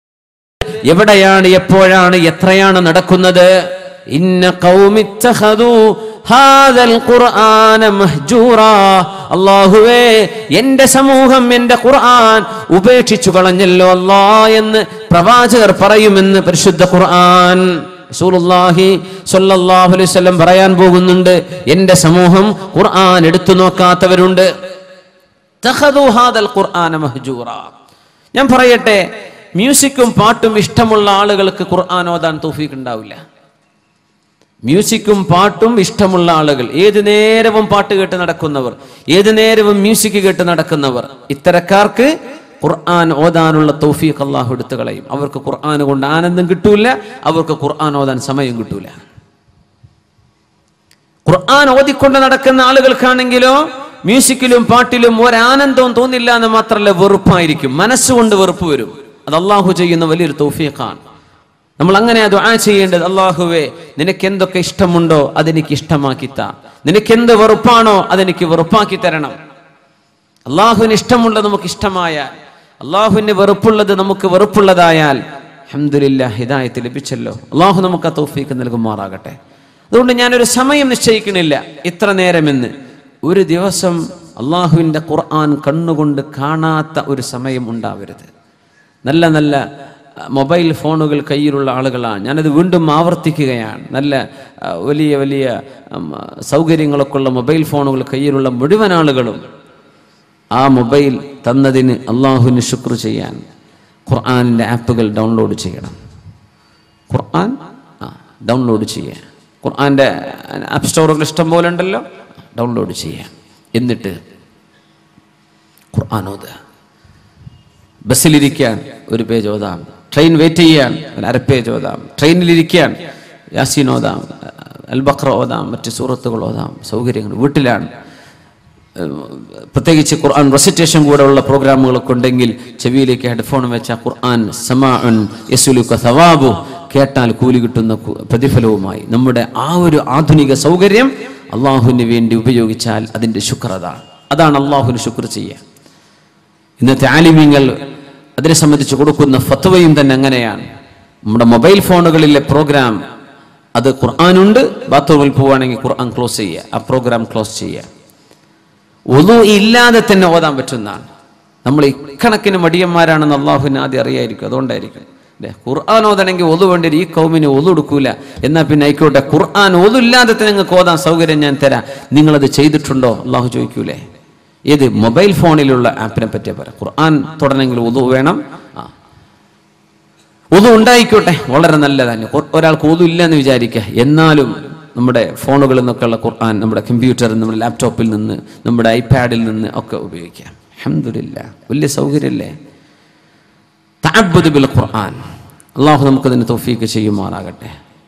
എവിടെയാണ് എപ്പോഴാണ് എത്രയാണ് നടക്കുന്നത് ഇന്ന ഖൗമിത്തഖദു ഹാദൽ ഖുർആന മഹ്ജൂറാ അല്ലാഹുവേ എന്റെ സമൂഹം എന്റെ ഖുർആൻ ഉപേക്ഷിച്ചു കളഞ്ഞല്ലോ അല്ലാ എന്ന് പ്രവാചകർ പറയുമെന്ന് പരിശുദ്ധ ഖുർആൻ റസൂലുള്ളാഹി സ്വല്ലല്ലാഹു അലൈഹി വസല്ലം പറയാൻ പോകുന്നുണ്ട് എന്റെ സമൂഹം ഖുർആൻ എടുത്തു നോക്കാത്തവരുണ്ട് തഖദു ഹാദൽ ഖുർആന മഹ്ജൂറാ ഞാൻ പറയട്ടെ മ്യൂസിക്കും പാട്ടും ഇഷ്ടമുള്ള ആളുകൾക്ക് ഖുർആൻ ഓതാൻ തൗഫീഖ് ഉണ്ടാവില്ല മ്യൂസിക്കും പാട്ടും ഇഷ്ടമുള്ള ആളുകൾ ഏത് നേരവും പാട്ട് കേട്ട് നടക്കുന്നവർ ഏത് നേരവും മ്യൂസിക് കേട്ട് നടക്കുന്നവർ ഇത്തരക്കാർക്ക് ഖുർആൻ ഓതാനുള്ള തൗഫീഖ് അള്ളാഹു എടുത്തു കളയും അവർക്ക് ഖുർആൻ കൊണ്ട് ആനന്ദം കിട്ടൂല അവർക്ക് ഖുർആൻ ഓതാൻ സമയം കിട്ടൂല ഖുർആൻ ഓതിക്കൊണ്ട് നടക്കുന്ന ആളുകൾക്കാണെങ്കിലോ മ്യൂസിക്കിലും പാട്ടിലും ഒരാനന്ദവും തോന്നില്ല എന്ന് മാത്രമല്ല വെറുപ്പായിരിക്കും മനസ്സുകൊണ്ട് വെറുപ്പ് വരും അത് അള്ളാഹു ചെയ്യുന്ന വലിയൊരു തൗഫീഖാണ് നമ്മൾ അങ്ങനെ ദുആ ചെയ്യേണ്ടത് അള്ളാഹുവേ നിനക്ക് എന്തൊക്കെ ഇഷ്ടമുണ്ടോ അതെനിക്ക് ഇഷ്ടമാക്കി താ നിനക്ക് എന്ത് വെറുപ്പാണോ അതെനിക്ക് വെറുപ്പാക്കി തരണം അള്ളാഹുവിന് ഇഷ്ടമുള്ളത് നമുക്ക് ഇഷ്ടമായാൽ അള്ളാഹുവിന് വെറുപ്പുള്ളത് നമുക്ക് വെറുപ്പുള്ളതായാൽ അഹമ്മദില്ല ഹിദായത്ത് ലഭിച്ചല്ലോ അള്ളാഹു നമുക്ക് ആ തൗഫീക്ക് നൽകുമാറാകട്ടെ അതുകൊണ്ട് ഞാനൊരു സമയം നിശ്ചയിക്കണില്ല ഇത്ര നേരമെന്ന് ഒരു ദിവസം അള്ളാഹുവിൻ്റെ ഖുർആൻ കണ്ണുകൊണ്ട് കാണാത്ത ഒരു സമയം ഉണ്ടാവരുത് നല്ല നല്ല അഹ്, മൊബൈൽ ഫോണുകൾ കയ്യിലുള്ള ആളുകളാണ് ഞാനത് വീണ്ടും ആവർത്തിക്കുകയാണ് നല്ല അഹ്, വലിയ വലിയ ഉം, സൗകര്യങ്ങളൊക്കെ ഉള്ള മൊബൈൽ ഫോണുകൾ കയ്യിലുള്ള മുഴുവൻ ആളുകളും ആ മൊബൈൽ തന്നതിന് അള്ളാഹുവിന് ശുക്ർ ചെയ്യാൻ ഖുർആാനിൻ്റെ ആപ്പുകൾ ഡൗൺലോഡ് ചെയ്യണം ഖുർആൻ ആ ഡൗൺലോഡ് ചെയ്യുക ഖുർആൻ്റെ ആപ്പ് സ്റ്റോറുകൾ ഇഷ്ടം പോലെ ഉണ്ടല്ലോ ഡൗൺലോഡ് ചെയ്യുക എന്നിട്ട് ഖുർആൻ ഓതുക ബസ്സിലിരിക്കാൻ ഒരു പേജ് ഓതാം ട്രെയിൻ വെയിറ്റ് ചെയ്യാൻ ഒരു അര പേജ് ഓതാം ട്രെയിനിലിരിക്കാൻ യാസീൻ ഓതാം അൽ ബക്ര ഓതാം മറ്റ് സൂറത്തുകൾ ഓതാം സൗകര്യങ്ങൾ വീട്ടിലാണ് ഏഹ് പ്രത്യേകിച്ച് ഖുർആൻ റെസിറ്റേഷൻ കൂടെ ഉള്ള പ്രോഗ്രാമുകളൊക്കെ ഉണ്ടെങ്കിൽ ചെവിയിലേക്ക് ഹെഡ്ഫോൺ വെച്ച ഖുർആൻ സമാഉൻ യസുലുക സവാബു കേട്ടാൽ കൂലി കിട്ടുന്ന കു- പ്രതിഫലവുമായി നമ്മുടെ ആ ഒരു ആധുനിക സൗകര്യം അള്ളാഹുവിന് വേണ്ടി ഉപയോഗിച്ചാൽ അതിൻ്റെ ശുക്രത അതാണ് അള്ളാഹുവിന് ശുക്ർ ചെയ്യുക ഇന്നത്തെ ആലിമ്യങ്ങൾ അതിനെ സംബന്ധിച്ച് കൊടുക്കുന്ന ഫത്വയും തന്നെ അങ്ങനെയാണ് നമ്മുടെ മൊബൈൽ ഫോണുകളിലെ പ്രോഗ്രാം അത് ഖുർആാനുണ്ട് ബാത്റൂമിൽ പോവുകയാണെങ്കിൽ ഖുർആൻ ക്ലോസ് ചെയ്യുക ആ പ്രോഗ്രാം ക്ലോസ് ചെയ്യുക ഒതു ഇല്ലാതെ തന്നെ ഓതാൻ പറ്റുന്നതാണ് നമ്മൾ ഇക്കണക്കിന് മടിയന്മാരാണെന്ന് അള്ളാഹുവിന് ആദ്യം അറിയായിരിക്കും അതുകൊണ്ടായിരിക്കും അല്ലേ ഖുർആൻ ഓതണമെങ്കിൽ ഒതു വേണ്ടി വരും. ഈ കൗമിന് ഒതു എടുക്കൂല എന്നാ പിന്നെ ആയിക്കോട്ടെ ഖുർആൻ ഒതുല്ലാതെ തന്നെ നിങ്ങൾക്ക് ഓതാൻ സൗകര്യം ഞാൻ തരാം നിങ്ങളത് ചെയ്തിട്ടുണ്ടോ അള്ളാഹു ചോദിക്കൂലേ ഏത് മൊബൈൽ ഫോണിലുള്ള ആപ്പിനെ പറ്റിയാ പറയാം ഖുർആൻ തുടരണമെങ്കിൽ ഒതു വേണം ആ ഒതു ഉണ്ടായിക്കോട്ടെ വളരെ നല്ലതാണ് ഒ- ഒരാൾക്ക് ഒതു ഇല്ല എന്ന് വിചാരിക്കുക എന്നാലും നമ്മുടെ ഫോണുകളിൽ നിന്നൊക്കെയുള്ള ഖുർആൻ നമ്മുടെ കമ്പ്യൂട്ടറിൽ നമ്മുടെ ലാപ്ടോപ്പിൽ നിന്ന് നമ്മുടെ ഐപാഡിൽ നിന്ന് ഒക്കെ ഉപയോഗിക്കാം അഹമ്മദില്ല വലിയ സൗകര്യമല്ലേ തഅബ്ബുദ് ബിൽ ഖുർആൻ അള്ളാഹു നമുക്കതിന് തൗഫീക്ക് ചെയ്യുമാറാകട്ടെ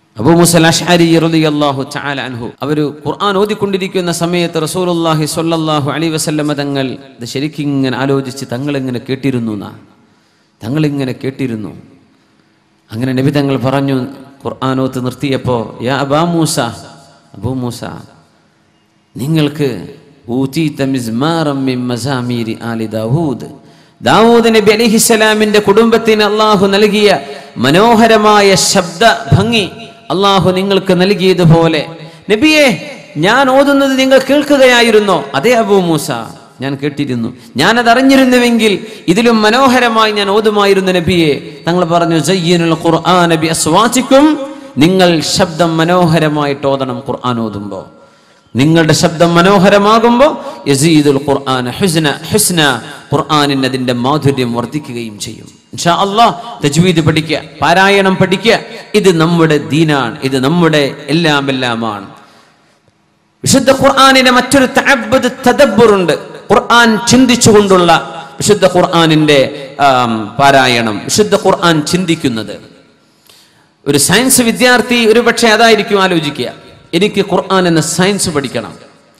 അബൂ മുസൽ അഷ്അരി റളിയല്ലാഹു തആല അൻഹു അവർ ഖുർആൻ ഓതിക്കൊണ്ടിരിക്കുന്ന സമയത്ത് റസൂലുള്ളാഹി സ്വല്ലല്ലാഹു അലൈഹി വസല്ലമ തങ്ങൾ ഇത് ശരിക്കും ഇങ്ങനെ ആലോചിച്ച് തങ്ങൾ ഇങ്ങനെ കേട്ടിരുന്നു എന്നാ തങ്ങൾ ഇങ്ങനെ കേട്ടിരുന്നു അങ്ങനെ നബി തങ്ങൾ പറഞ്ഞു ഖുർആൻ ഓത്ത് നിർത്തിയപ്പോൾ യാ അബാ മൂസ അബൂ മൂസ നിങ്ങൾക്ക് ഊതീത മിസ്മാറം മിൻ മസാമീരി ആലി ദാവൂദ് ദാവൂദ് നബി അലിഹിസ്സലാമിന്റെ കുടുംബത്തിന് അള്ളാഹു നൽകിയ മനോഹരമായ ശബ്ദ ഭംഗി അള്ളാഹു നിങ്ങൾക്ക് നൽകിയതുപോലെ നബിയെ ഞാൻ ഓതുന്നത് നിങ്ങൾ കേൾക്കുകയായിരുന്നോ അതേ അബൂ മൂസ ഞാൻ കേട്ടിരുന്നു ഞാനത് അറിഞ്ഞിരുന്നുവെങ്കിൽ ഇതിലും മനോഹരമായി ഞാൻ ഓതുമായിരുന്നു നബിയെ തങ്ങൾ പറഞ്ഞു സയ്യിനുൽ ഖുർആൻ നബി അസ്വാചിക്കും നിങ്ങൾ ശബ്ദം മനോഹരമായിട്ട് ഓതണം ഖുർആൻ ഓതുമ്പോൾ നിങ്ങളുടെ ശബ്ദം മനോഹരമാകുമ്പോൾ യസീദുൽ ഖുർആൻ ഹുസ്ന ഹുസ്ന ഖുർആനിന് അതിന്റെ മാധുര്യം വർദ്ധിക്കുകയും ചെയ്യും ഇൻഷാ അല്ലാഹ് തജ്വീദ് പഠിക്കുക പാരായണം പഠിക്കുക ഇത് നമ്മുടെ ദീനാണ് ഇത് നമ്മുടെ എല്ലാം എല്ലാമാണ് വിശുദ്ധ ഖുർആനിന്റെ മറ്റൊരു തഅബ്ബുദ് തദബ്ബുറുണ്ട് ഖുർആൻ ചിന്തിച്ചുകൊണ്ടുള്ള വിശുദ്ധ ഖുർആനിന്റെ ആം, പാരായണം വിശുദ്ധ ഖുർആൻ ചിന്തിക്കുന്നത് ഒരു സയൻസ് വിദ്യാർത്ഥി ഒരു പക്ഷേ അതായിരിക്കും ആലോചിക്കുക എനിക്ക് ഖുർആൻ എന്ന സയൻസ് പഠിക്കണം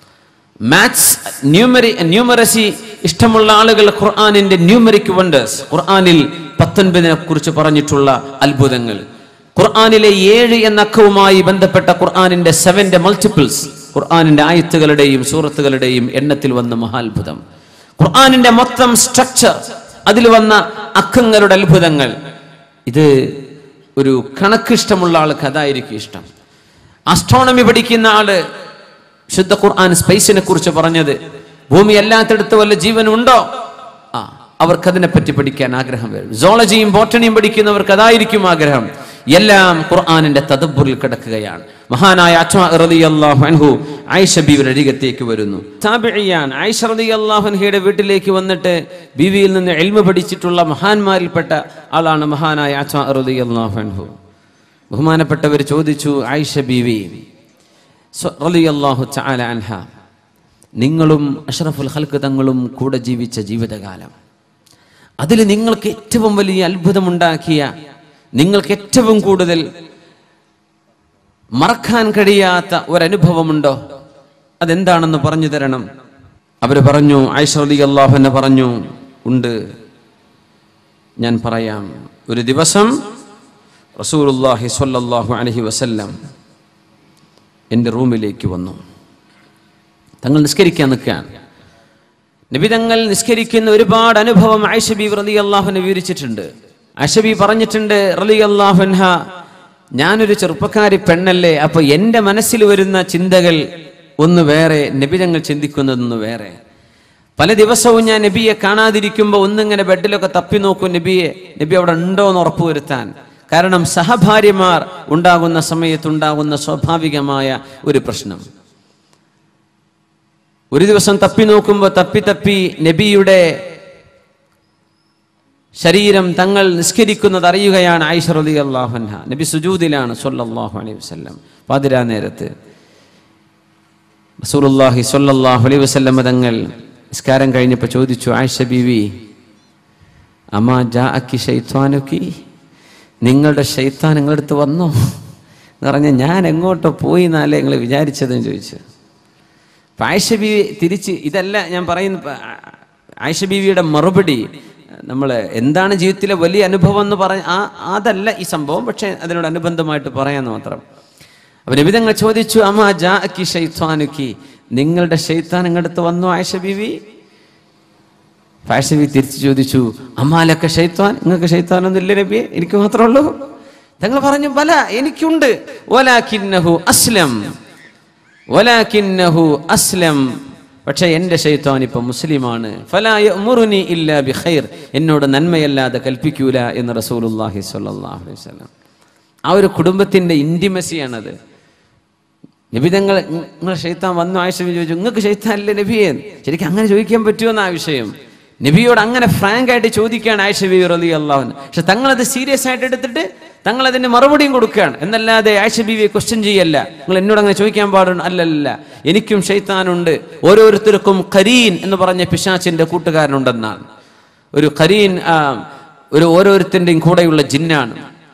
മാത്സ് ന്യൂമറി ന്യൂമറസി ഇഷ്ടമുള്ള ആളുകൾ ഖുർആനിന്റെ ന്യൂമറിക് വണ്ടേഴ്സ് ഖുർആനിൽ പത്തൊൻപതിനെ കുറിച്ച് പറഞ്ഞിട്ടുള്ള അത്ഭുതങ്ങൾ ഖുർആനിലെ ഏഴ് എന്ന അക്കവുമായി ബന്ധപ്പെട്ട ഖുർആനിന്റെ സെവന്റെ മൾട്ടിപ്പിൾസ് ഖുർആനിന്റെ ആയത്തുകളുടെയും സൂറത്തുകളുടെയും എണ്ണത്തിൽ വന്ന മഹാത്ഭുതം ഖുർആനിന്റെ മൊത്തം സ്ട്രക്ചർ അതിൽ വന്ന അക്കങ്ങളുടെ അത്ഭുതങ്ങൾ ഇത് ഒരു കണക്ക് ഇഷ്ടമുള്ള ആൾക്ക് അതായിരിക്കും ഇഷ്ടം ആസ്ട്രോണമി പഠിക്കുന്ന ആള് ശുദ്ധ ഖുർആൻ സ്പേസിനെ കുറിച്ച് പറഞ്ഞത് ഭൂമി അല്ലാത്തടത്ത് വല്ല ജീവനുണ്ടോ ആ അവർക്ക് അതിനെപ്പറ്റി പഠിക്കാൻ ആഗ്രഹം വരും സോളജിയും ബോട്ടണിയും പഠിക്കുന്നവർക്ക് അതായിരിക്കും ആഗ്രഹം എല്ലാം ഖുർആനിന്റെ തദബ്ബുറിൽ കിടക്കുകയാണ് മഹാനായ അച്ഛാ റളിയല്ലാഹു അൻഹു ആയിഷ ബീവിയുടെ അരികത്തേക്ക് വരുന്നു താബിഇയാൻ ആയിഷ റളിയല്ലാഹു അൻഹയുടെ വീട്ടിലേക്ക് വന്നിട്ട് ബീവിയിൽ നിന്ന് എൽമ പഠിച്ചിട്ടുള്ള മഹാന്മാരിൽപ്പെട്ട ആളാണ് മഹാനായ അച്ഛാ റളിയല്ലാഹു അൻഹു ബഹുമാനപ്പെട്ടവർ ചോദിച്ചു ആയിഷ ബീവി സ്വ- റളിയല്ലാഹു തആല അൻഹ നിങ്ങളും അഷ്റഫുൽ ഹൽക്ക് തങ്ങളും കൂടെ ജീവിച്ച ജീവിതകാലം അതിൽ നിങ്ങൾക്ക് ഏറ്റവും വലിയ അത്ഭുതമുണ്ടാക്കിയ നിങ്ങൾക്ക് ഏറ്റവും കൂടുതൽ മറക്കാൻ കഴിയാത്ത ഒരനുഭവമുണ്ടോ അതെന്താണെന്ന് പറഞ്ഞു തരണം അവര് പറഞ്ഞു ആയിഷ റളിയല്ലാഹു അൻഹ പറഞ്ഞു ഉണ്ട് ഞാൻ പറയാം ഒരു ദിവസം റസൂലുള്ളാഹി സ്വല്ലല്ലാഹു അലൈഹി വസല്ലം എൻ്റെ റൂമിലേക്ക് വന്നു തങ്ങൾ നിസ്കരിക്കാൻ നിൽക്കുകയാണ് നബി തങ്ങൾ നിസ്കരിക്കുന്ന ഒരുപാട് അനുഭവം ആയിഷബി റലി അള്ളാഹുനെ വിവരിച്ചിട്ടുണ്ട് ആയിഷബി പറഞ്ഞിട്ടുണ്ട് റലി അള്ളാഹുൻഹ ഞാനൊരു ചെറുപ്പക്കാരി പെണ്ണല്ലേ അപ്പൊ എൻ്റെ മനസ്സിൽ വരുന്ന ചിന്തകൾ ഒന്ന് വേറെ നബി തങ്ങൾ ചിന്തിക്കുന്നതൊന്ന് വേറെ പല ദിവസവും ഞാൻ നബിയെ കാണാതിരിക്കുമ്പോൾ ഒന്നിങ്ങനെ ബെഡിലൊക്കെ തപ്പി നോക്കും നബിയെ നബി അവിടെ ഉണ്ടോ എന്ന് ഉറപ്പുവരുത്താൻ കാരണം സഹഭാര്യമാർ ഉണ്ടാകുന്ന സമയത്തുണ്ടാകുന്ന സ്വാഭാവികമായ ഒരു പ്രശ്നം ഒരു ദിവസം തപ്പി നോക്കുമ്പോൾ തപ്പി തപ്പി നബിയുടെ ശരീരം തങ്ങൾ നിസ്കരിക്കുന്നത് അറിയുകയാണ് ആയിഷ റലി അള്ളാഹുൻഹ നബി സുജൂദിലാണ് സല്ലല്ലാഹു അലൈഹി വസല്ലം പാതിരാ നേരത്ത് റസൂലുള്ളാഹി സ്വല്ലല്ലാഹു അലൈഹി വസല്ലം തങ്ങൾ നിസ്കാരം കഴിഞ്ഞപ്പോൾ ചോദിച്ചു ആയിഷ ബീവി അമാ ജാ അക്കി ഷെയ്ത്വാനുക്കി നിങ്ങളുടെ ഷെയ്ത്താൻ നിങ്ങളടുത്ത് വന്നോ എന്ന് പറഞ്ഞാൽ ഞാൻ എങ്ങോട്ടോ പോയി എന്നാലേ നിങ്ങൾ വിചാരിച്ചതെന്ന് ചോദിച്ചു അപ്പൊ ആയിഷ ബീവി തിരിച്ച് ഇതല്ല ഞാൻ പറയുന്ന ആയിഷ ബീവിയുടെ മറുപടി നമ്മൾ എന്താണ് ജീവിതത്തിലെ വലിയ അനുഭവം എന്ന് പറഞ്ഞ ആ അതല്ല ഈ സംഭവം പക്ഷേ അതിനോട് അനുബന്ധമായിട്ട് പറയാന്ന് മാത്രം അപ്പൊ നബിതങ്ങൾ ചോദിച്ചു അമ്മ ജാക്കി ഷെയ്ത്താനുക്കി നിങ്ങളുടെ ഷെയ്ത്താൻ നിങ്ങളടുത്ത് വന്നു ആയിഷ ബീവി ആയിഷ ബീവി തിരിച്ചു ചോദിച്ചു അമ്മാലൊക്കെ ഷെയ്ത്താൻ നിങ്ങൾക്ക് ഷെയ്ത്താനൊന്നും ഇല്ല നബിയെ എനിക്ക് മാത്രമേ ഉള്ളൂ തങ്ങൾ പറഞ്ഞു ബല എനിക്കുണ്ട് ഓലാക്കിന്നഹു അസ്ലം വലാകിന്നഹു അസ്ലം പക്ഷെ എൻ്റെ ഷെയ്ത്താൻ ഇപ്പം മുസ്ലിമാണ് ഫലാ യഅ്മുറുനി ഇല്ലാ ബിഖൈർ എന്നോട് നന്മയല്ലാതെ കൽപ്പിക്കൂല എന്ന് റസൂലുള്ളാഹി സ്വല്ലല്ലാഹു അലൈഹി വസല്ലം ആ ഒരു കുടുംബത്തിന്റെ ഇന്റിമസിയാണത് നബിതങ്ങൾ നിങ്ങളെ ഷെയ്ത്താൻ വന്നു ആയിഷ ചോദിച്ചു നിങ്ങൾക്ക് ഷെയ്ത്താൻ അല്ലേ നബിയെ ശരിക്കും അങ്ങനെ ചോദിക്കാൻ പറ്റുമെന്ന ആ വിഷയം നബിയോട് അങ്ങനെ ഫ്രാങ്ക് ആയിട്ട് ചോദിക്കുകയാണ് ആയിഷ ബി റലി അള്ളാഹുന് പക്ഷെ തങ്ങളത് സീരിയസ് ആയിട്ട് എടുത്തിട്ട് തങ്ങൾ അതിന് മറുപടിയും കൊടുക്കുകയാണ് എന്നല്ലാതെ ആയിഷ ബീവിയെ ക്വസ്റ്റ്യൻ ചെയ്യല്ല നിങ്ങൾ എന്നോട് അങ്ങനെ ചോദിക്കാൻ പാടുണ്ട് അല്ലല്ല എനിക്കും ഷെയ്ത്താനുണ്ട് ഓരോരുത്തർക്കും കരീൻ എന്ന് പറഞ്ഞ പിശാച്ചിന്റെ കൂട്ടുകാരനുണ്ടെന്നാണ് ഒരു കരീൻ ആ, ഒരു ഓരോരുത്തരുടെയും കൂടെയുള്ള ജിന്നാണ്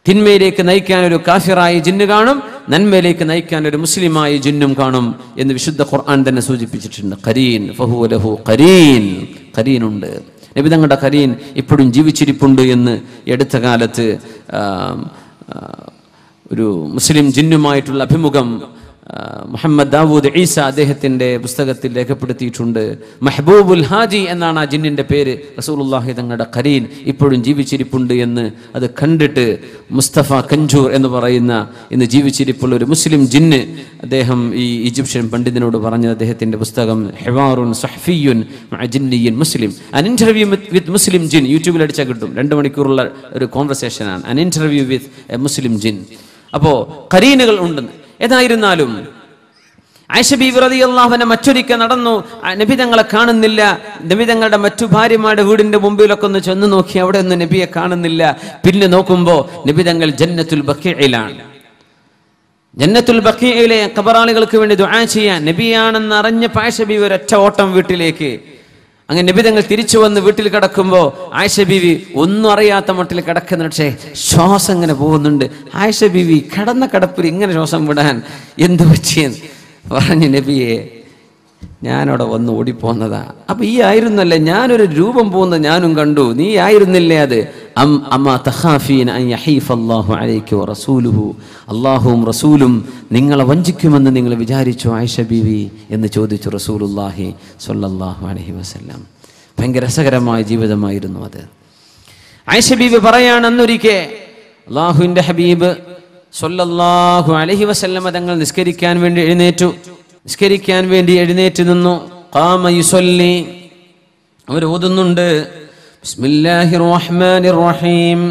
തിന്മയിലേക്ക് നയിക്കാൻ ഒരു കാഫിറായ ജിന്ന് കാണും നന്മയിലേക്ക് നയിക്കാൻ ഒരു മുസ്ലിമായ ജിന്നും കാണും എന്ന് വിശുദ്ധ ഖുർആൻ തന്നെ സൂചിപ്പിച്ചിട്ടുണ്ട് കരീൻ ഫഹു ലഹു കരീൻ കരീനുണ്ട് നബി തങ്ങളുടെ കരീൻ ഇപ്പോഴും ജീവിച്ചിരിപ്പുണ്ട് എന്ന് ഈ അടുത്ത കാലത്ത് ആ, ആ, ഒരു മുസ്ലിം ജിന്നുമായിട്ടുള്ള അഭിമുഖം ആ, മുഹമ്മദ് ദാവൂദ് ഈസ അദ്ദേഹത്തിൻ്റെ പുസ്തകത്തിൽ രേഖപ്പെടുത്തിയിട്ടുണ്ട് മെഹബൂബുൽ ഹാജി എന്നാണ് ആ ജിന്നിൻ്റെ പേര് റസൂലുള്ളാഹി തങ്ങളുടെ കരീൻ ഇപ്പോഴും ജീവിച്ചിരിപ്പുണ്ട് എന്ന് അത് കണ്ടിട്ട് മുസ്തഫ കഞ്ചൂർ എന്ന് പറയുന്ന ഇന്ന് ജീവിച്ചിരിപ്പുള്ള ഒരു മുസ്ലിം ജിന്ന് അദ്ദേഹം ഈ ഈജിപ്ഷ്യൻ പണ്ഡിതനോട് പറഞ്ഞത് അദ്ദേഹത്തിൻ്റെ പുസ്തകം ഹെവാറുൻ സഹഫിയുൻ ജിന്നിയൻ മുസ്ലിം അൻ ഇന്റർവ്യൂ വിത്ത് മുസ്ലിം ജിൻ യൂട്യൂബിൽ അടിച്ചാൽ കിട്ടും രണ്ട് മണിക്കൂറുള്ള ഒരു കോൺവെർസേഷനാണ് അൻ ഇന്റർവ്യൂ വിത്ത് എ മുസ്ലിം ജിൻ അപ്പോൾ കരീനുകൾ ഉണ്ടെന്ന് ഏതായിരുന്നാലും ആയിഷ ബീവി റളിയല്ലാഹുവിനെ മറ്റൊരിക്കൽ നടന്നു ആ നബി തങ്ങളെ കാണുന്നില്ല നബി തങ്ങളുടെ മറ്റു ഭാര്യമാരുടെ വീടിന്റെ മുമ്പിലൊക്കെ ഒന്ന് ചെന്ന് നോക്കി അവിടെ ഒന്നും നബിയെ കാണുന്നില്ല പിന്നെ നോക്കുമ്പോ നബി തങ്ങൾ ജന്നത്തുൽ ബക്കീഇലാണ് ജന്നത്തുൽ ബക്കീഇലെ കബറാളികൾക്ക് വേണ്ടി ദുആ ചെയ്യാൻ നബിയാണെന്ന് അറിഞ്ഞ ആയിഷ ബീവി ഒരൊറ്റ ഓട്ടം വീട്ടിലേക്ക് അങ്ങനെ നബി തങ്ങൾ തിരിച്ചു വന്ന് വീട്ടിൽ കിടക്കുമ്പോൾ ആയിഷ ബീവി ഒന്നും അറിയാത്ത മട്ടിൽ കിടക്കുന്ന പക്ഷേ ശ്വാസം ഇങ്ങനെ പോകുന്നുണ്ട് ആയിഷ ബീവി കിടന്ന കിടപ്പിൽ ഇങ്ങനെ ശ്വാസം വിടാൻ എന്ത് പറ്റിയെന്ന് പറഞ്ഞു നബിയെ ഞാനവിടെ വന്ന് ഓടിപ്പോന്നതാ അപ്പൊ ഈ ആയിരുന്നല്ലേ ഞാനൊരു രൂപം പോകുന്നത് ഞാനും കണ്ടു നീ ആയിരുന്നില്ലേ അത് അം അമ്മ തഖാഫീൻ അൻ യഹീഫ് അല്ലാഹു അലൈക വറസൂലുഹു അല്ലാഹുവും റസൂലും നിങ്ങളെ വഞ്ചിക്കുമെന്ന് നിങ്ങൾ വിചാരിച്ചു ആയിഷ ബീവി എന്ന് ചോദിച്ചു റസൂലുള്ളാഹി സ്വല്ലല്ലാഹു അലൈഹി വസല്ലം ഭയങ്കര രസകരമായ ജീവിതമായിരുന്നു അത് ആയിഷ ബീവി പറയാണ് അന്നൊരിക്കെ അള്ളാഹുവിന്റെ ഹബീബ് സൊല്ലല്ലാഹു അലഹി വസല്ലമ തങ്ങൾ നിസ്കരിക്കാൻ വേണ്ടി എഴുന്നേറ്റു നിസ്കരിക്കാൻ വേണ്ടി എഴുന്നേറ്റ് നിന്നു ഖാമ യുസല്ലി അവർ ഓതുന്നുണ്ട് ബിസ്മില്ലാഹിർ റഹ്മാനിർ റഹീം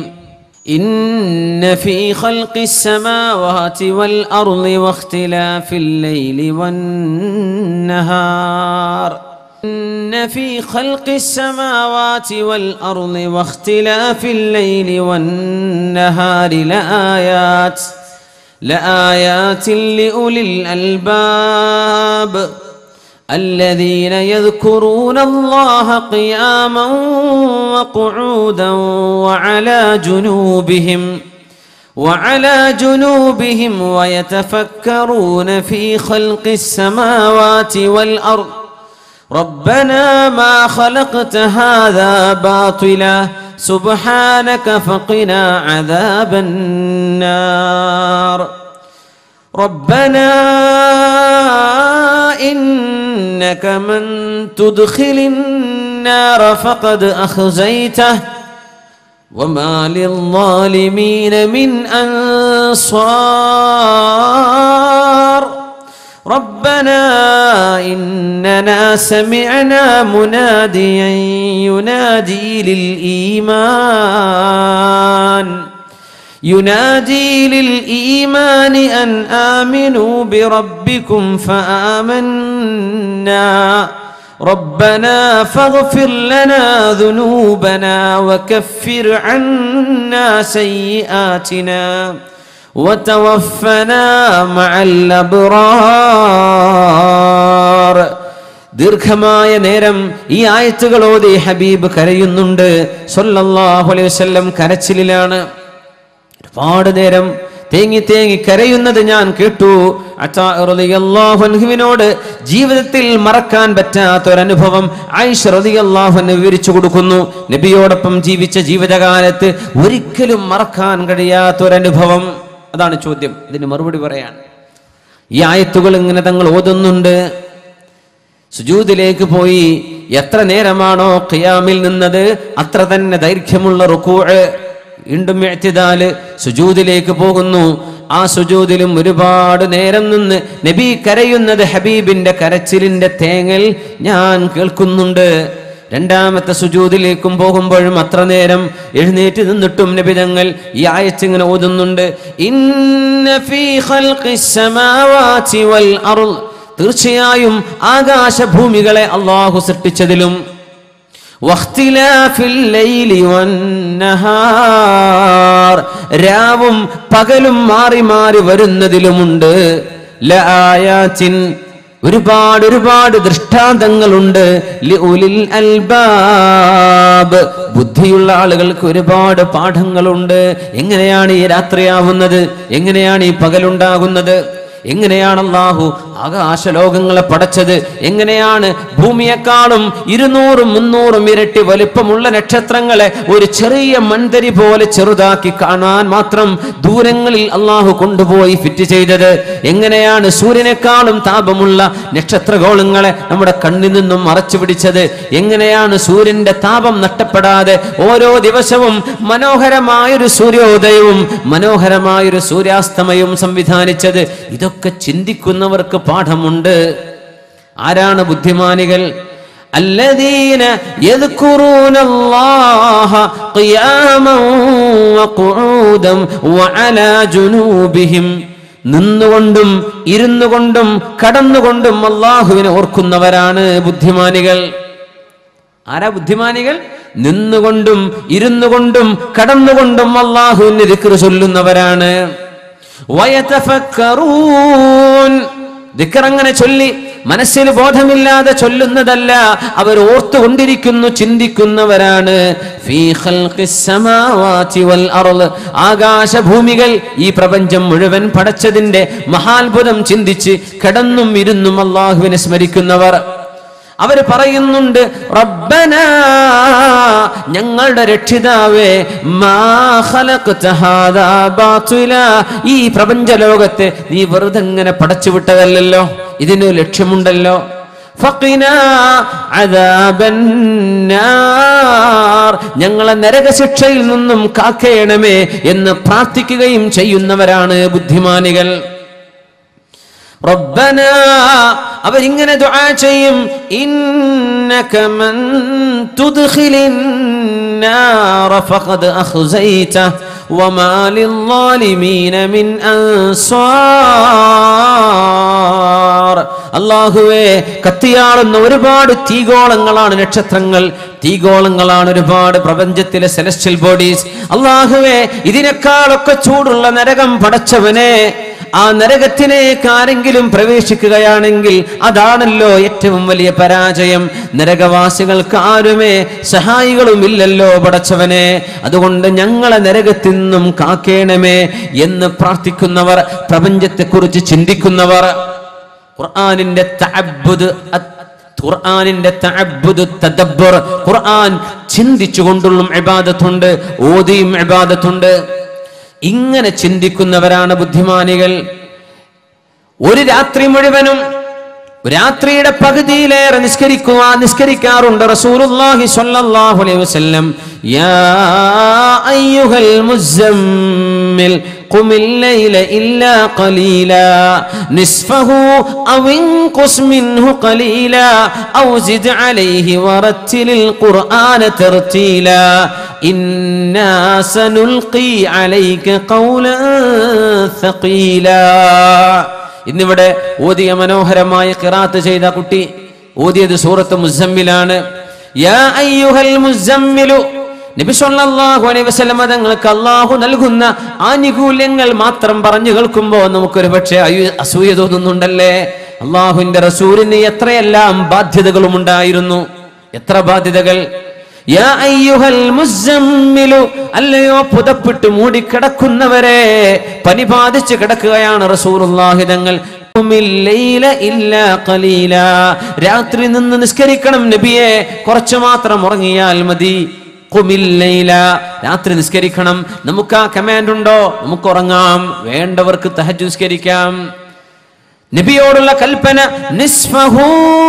إن في خلق السماوات والأرض واختلاف الليل والنهار إن في خلق السماوات والأرض واختلاف الليل والنهار لآيات لآيات لأولي الألباب الذين يذكرون الله قياما وقعودا وعلى جنوبهم وعلى جنوبهم ويتفكرون في خلق السماوات والأرض ربنا ما خلقت هذا باطلا سبحانك فقنا عذاب النار ربنا إنك من تدخل النار فقد أخزيته وما للظالمين من أنصار ربنا إننا سمعنا مناديا ينادي للإيمان ينادي للإيمان أن آمنوا بربكم فآمنا ربنا فاغفر لنا ذنوبنا وكفر عنا سيئاتنا وتوفنا مع الأبرار ദീർഘമായ നേരം ഈ ആയത്തുകൾ ഓതി ഹബീബ് കരയുന്നുണ്ട് സല്ലല്ലാഹു അലൈഹി വസല്ലം കരച്ചിലിലാണ് ഒരുപാട് നേരം തേങ്ങി തേങ്ങി കരയുന്നത് ഞാൻ കേട്ടു അള്ളാഹുവിനോട് ജീവിതത്തിൽ മറക്കാൻ പറ്റാത്ത ഒരനുഭവം ആയിഷ റളിയല്ലാഹു വിവരിച്ചു കൊടുക്കുന്നു നബിയോടൊപ്പം ജീവിച്ച ജീവിതകാലത്ത് ഒരിക്കലും മറക്കാൻ കഴിയാത്ത ഒരനുഭവം അതാണ് ചോദ്യം ഇതിന് മറുപടി പറയാൻ ഈ ആയത്തുകൾ ഇങ്ങനെ തങ്ങൾ ഓതുന്നുണ്ട് സുജൂദിലേക്ക് പോയി എത്ര നേരമാണോ ഖിയാമിൽ നിന്നത് അത്ര തന്നെ ദൈർഘ്യമുള്ള റുക്കൂഴ് വീണ്ടും എഴുത്തിതാല് സുജൂദിലേക്ക് പോകുന്നു ആ സുജൂദിലും ഒരുപാട് നേരം നിന്ന് നബി കരയുന്നത് ഹബീബിന്റെ കരച്ചിലിന്റെ തേങ്ങൽ ഞാൻ കേൾക്കുന്നുണ്ട് രണ്ടാമത്തെ സുജൂദിലേക്കും പോകുമ്പോഴും അത്ര നേരം എഴുന്നേറ്റ് നിന്നിട്ടും നബിതങ്ങൾ ഈ ആയത്ത് ഇങ്ങനെ ഓതുന്നുണ്ട് ഇന്ന ഫീ ഖൽഖിസ് സമാവാതി വൽ അർള് തീർച്ചയായും ആകാശഭൂമികളെ അള്ളാഹു സൃഷ്ടിച്ചതിലും വഖ്തിലാഫിൽ ലൈലി വന്നഹാർ രാവും പകലും മാറി മാറി വരുന്നതിലുമുണ്ട് ലആയാത്തിൻ ഒരുപാട് ഒരുപാട് ദൃഷ്ടാന്തങ്ങളുണ്ട് ലിഉലിൽ അൽബാബ് ബുദ്ധിയുള്ള ആളുകൾക്ക് ഒരുപാട് പാഠങ്ങളുണ്ട് എങ്ങനെയാണ് ഈ രാത്രിയാവുന്നത് എങ്ങനെയാണ് ഈ പകലുണ്ടാകുന്നത് എങ്ങനെയാണ് അള്ളാഹു ആകാശലോകങ്ങളെ പടച്ചത് എങ്ങനെയാണ് ഭൂമിയെക്കാളും ഇരുന്നൂറും മുന്നൂറും ഇരട്ടി വലിപ്പമുള്ള നക്ഷത്രങ്ങളെ ഒരു ചെറിയ മൺതരി പോലെ ചെറുതാക്കി കാണാൻ മാത്രം ദൂരങ്ങളിൽ അള്ളാഹു കൊണ്ടുപോയി ഫിറ്റ് ചെയ്തത് എങ്ങനെയാണ് സൂര്യനേക്കാളും താപമുള്ള നക്ഷത്രഗോളങ്ങളെ നമ്മുടെ കണ്ണിൽ നിന്നും മറച്ചു പിടിച്ചത് എങ്ങനെയാണ് സൂര്യന്റെ താപം നഷ്ടപ്പെടാതെ ഓരോ ദിവസവും മനോഹരമായൊരു സൂര്യോദയവും മനോഹരമായൊരു സൂര്യാസ്തമയവും സംവിധാനിച്ചത് ഇതൊക്കെ ചിന്തിക്കുന്നവർക്ക് പാഠമുണ്ട് ആരാണ് ബുദ്ധിമാനികൾ الذين يذكرون الله قياما وقعودا وعلى جنوبهم നിന്നുകൊണ്ടും ഇരുന്നു കൊണ്ടും കടന്നുകൊണ്ടും അള്ളാഹുവിനെ ഓർക്കുന്നവരാണ് ബുദ്ധിമാനികൾ ആരാ ബുദ്ധിമാനികൾ നിന്നുകൊണ്ടും ഇരുന്നു കൊണ്ടും കടന്നുകൊണ്ടും അള്ളാഹുവിന് ദിക്ർ ചൊല്ലുന്നവരാണ് വയതഫക്കറൂൻ ദിക്ർ അങ്ങനെ ചൊല്ലി മനസ്സിൽ ബോധമില്ലാതെ ചൊല്ലുന്നതല്ല അവർ ഓർത്തുകൊണ്ടിരിക്കുന്നു ചിന്തിക്കുന്നവരാണ് ഫീ ഖൽഖിസ് സമാവാതി വൽ അർള് ആകാശഭൂമികൾ ഈ പ്രപഞ്ചം മുഴുവൻ പടച്ചതിന്റെ മഹാത്ഭുതം ചിന്തിച്ച് കിടന്നും ഇരുന്നും അള്ളാഹുവിനെ സ്മരിക്കുന്നവർ അവർ പറയുന്നുണ്ട് റബ്ബന ഞങ്ങളുടെ രക്ഷിതാവേ മാ ഖലഖ്ത ഹാദാ ബാത്തില ഈ പ്രപഞ്ച ലോകത്തെ നീ വെറുതെ ഇങ്ങനെ പടച്ചു വിട്ടതല്ലല്ലോ ഇതിന് ലക്ഷ്യമുണ്ടല്ലോ ഫഖിനാ അദാബന്നാർ ഞങ്ങളെ നരകശിക്ഷയിൽ നിന്നും കാക്കേണമേ എന്ന് പ്രാർത്ഥിക്കുകയും ചെയ്യുന്നവരാണ് ബുദ്ധിമാനികൾ റബ്ബന അവരിങ്ങനെ ദുആ ചെയ്യും ഇന്നക മൻ തുദ്ഖിലിൻ നാറ ഫഖദ് അഖ്സൈത വമാ ലിൽളാലിമീന മിൻ അൻസാർ അല്ലാഹുവേ കത്തിയാളുന്ന ഒരുപാട് തീഗോളങ്ങളാണ് നക്ഷത്രങ്ങൾ തീഗോളങ്ങളാണ് ഒരുപാട് പ്രപഞ്ചത്തിലെ സെലസ്ഷ്യൽ ബോഡീസ് അള്ളാഹുവേ ഇതിനേക്കാളൊക്കെ ചൂടുള്ള നരകം പടച്ചവനെ ആ നരകത്തിലേക്ക് ആരെങ്കിലും പ്രവേശിക്കുകയാണെങ്കിൽ അതാണല്ലോ ഏറ്റവും വലിയ പരാജയം നരകവാസികൾക്ക് ആരുമേ സഹായികളും ഇല്ലല്ലോ പടച്ചവനെ അതുകൊണ്ട് ഞങ്ങളെ നരകത്തിൽ നിന്നും കാക്കേണമേ എന്ന് പ്രാർത്ഥിക്കുന്നവർ പ്രപഞ്ചത്തെക്കുറിച്ച് ചിന്തിക്കുന്നവർ ഖുർആനിന്റെ തഅബ്ബുദ് അത് ഖുർആനിന്റെ തഅബ്ബുദ് തദബ്ബുർ ഖുർആൻ ചിന്തിച്ചുകൊണ്ടുള്ള ഇബാദത്തുണ്ട് ഓതിയും ഇബാദത്തുണ്ട് ഇങ്ങനെ ചിന്തിക്കുന്നവരാണ് ബുദ്ധിമാനികൾ ഒരു രാത്രി മുഴുവനും രാത്രിയുടെ പകുതിയിലേറെ നിസ്കരിക്കുക നിസ്കരിക്കാറുണ്ട് റസൂലുള്ളാഹി സ്വല്ലല്ലാഹു അലൈഹി വസല്ലം യാ അയ്യുഹൽ മുസമ്മിൽ قم الليل إلا قليلا نصفه أو انقص منه قليلا أو زد عليه ورتل القرآن ترتيلا إنا سنلقي عليك قولا ثقيلا ഇന്നിവിടെ ഓതിയ മനോഹരമായ കിറാത്ത് ചെയ്ത കുട്ടി ഓതിയത് സൂറത്ത് മുസമ്മിലാണ് യാ അയ്യുഹൽ മുസമ്മിലു നബി സല്ലല്ലാഹു അലൈഹി വസല്ലമ തങ്ങൾക്ക് അള്ളാഹു നൽകുന്ന ആനുകൂല്യങ്ങൾ മാത്രം പറഞ്ഞു കേൾക്കുമ്പോൾ നമുക്കൊരു പക്ഷേ അയ്യ- അസൂയ തോന്നുന്നുണ്ടല്ലേ അള്ളാഹുവിന്റെ റസൂലിന് എത്രയെല്ലാം ബാധ്യതകളും ഉണ്ടായിരുന്നു എത്ര ബാധ്യതകൾ യാ അയ്യുഹൽ മുസമ്മിലു അല്ലയോ പുതപ്പിട്ട് മൂടിക്കിടക്കുന്നവരെ പനി ബാധിച്ച് കിടക്കുകയാണ് റസൂറുല്ലാഹി തങ്ങൾ ുമില്ലൈല ഇല്ലാ ഖലീല. രാത്രി നിന്ന് നിസ്കരിക്കണം നബിയെ കുറച്ചു മാത്രം ഉറങ്ങിയാൽ മതി ഖുമില്ലൈല. രാത്രി നിസ്കരിക്കണം നമുക്ക് ആ കമാൻഡ് ഉണ്ടോ നമുക്ക് ഉറങ്ങാം വേണ്ടവർക്ക് തഹജ് നിസ്കരിക്കാം നബിയോടുള്ള കൽപ്പന നിസ്ഫഹു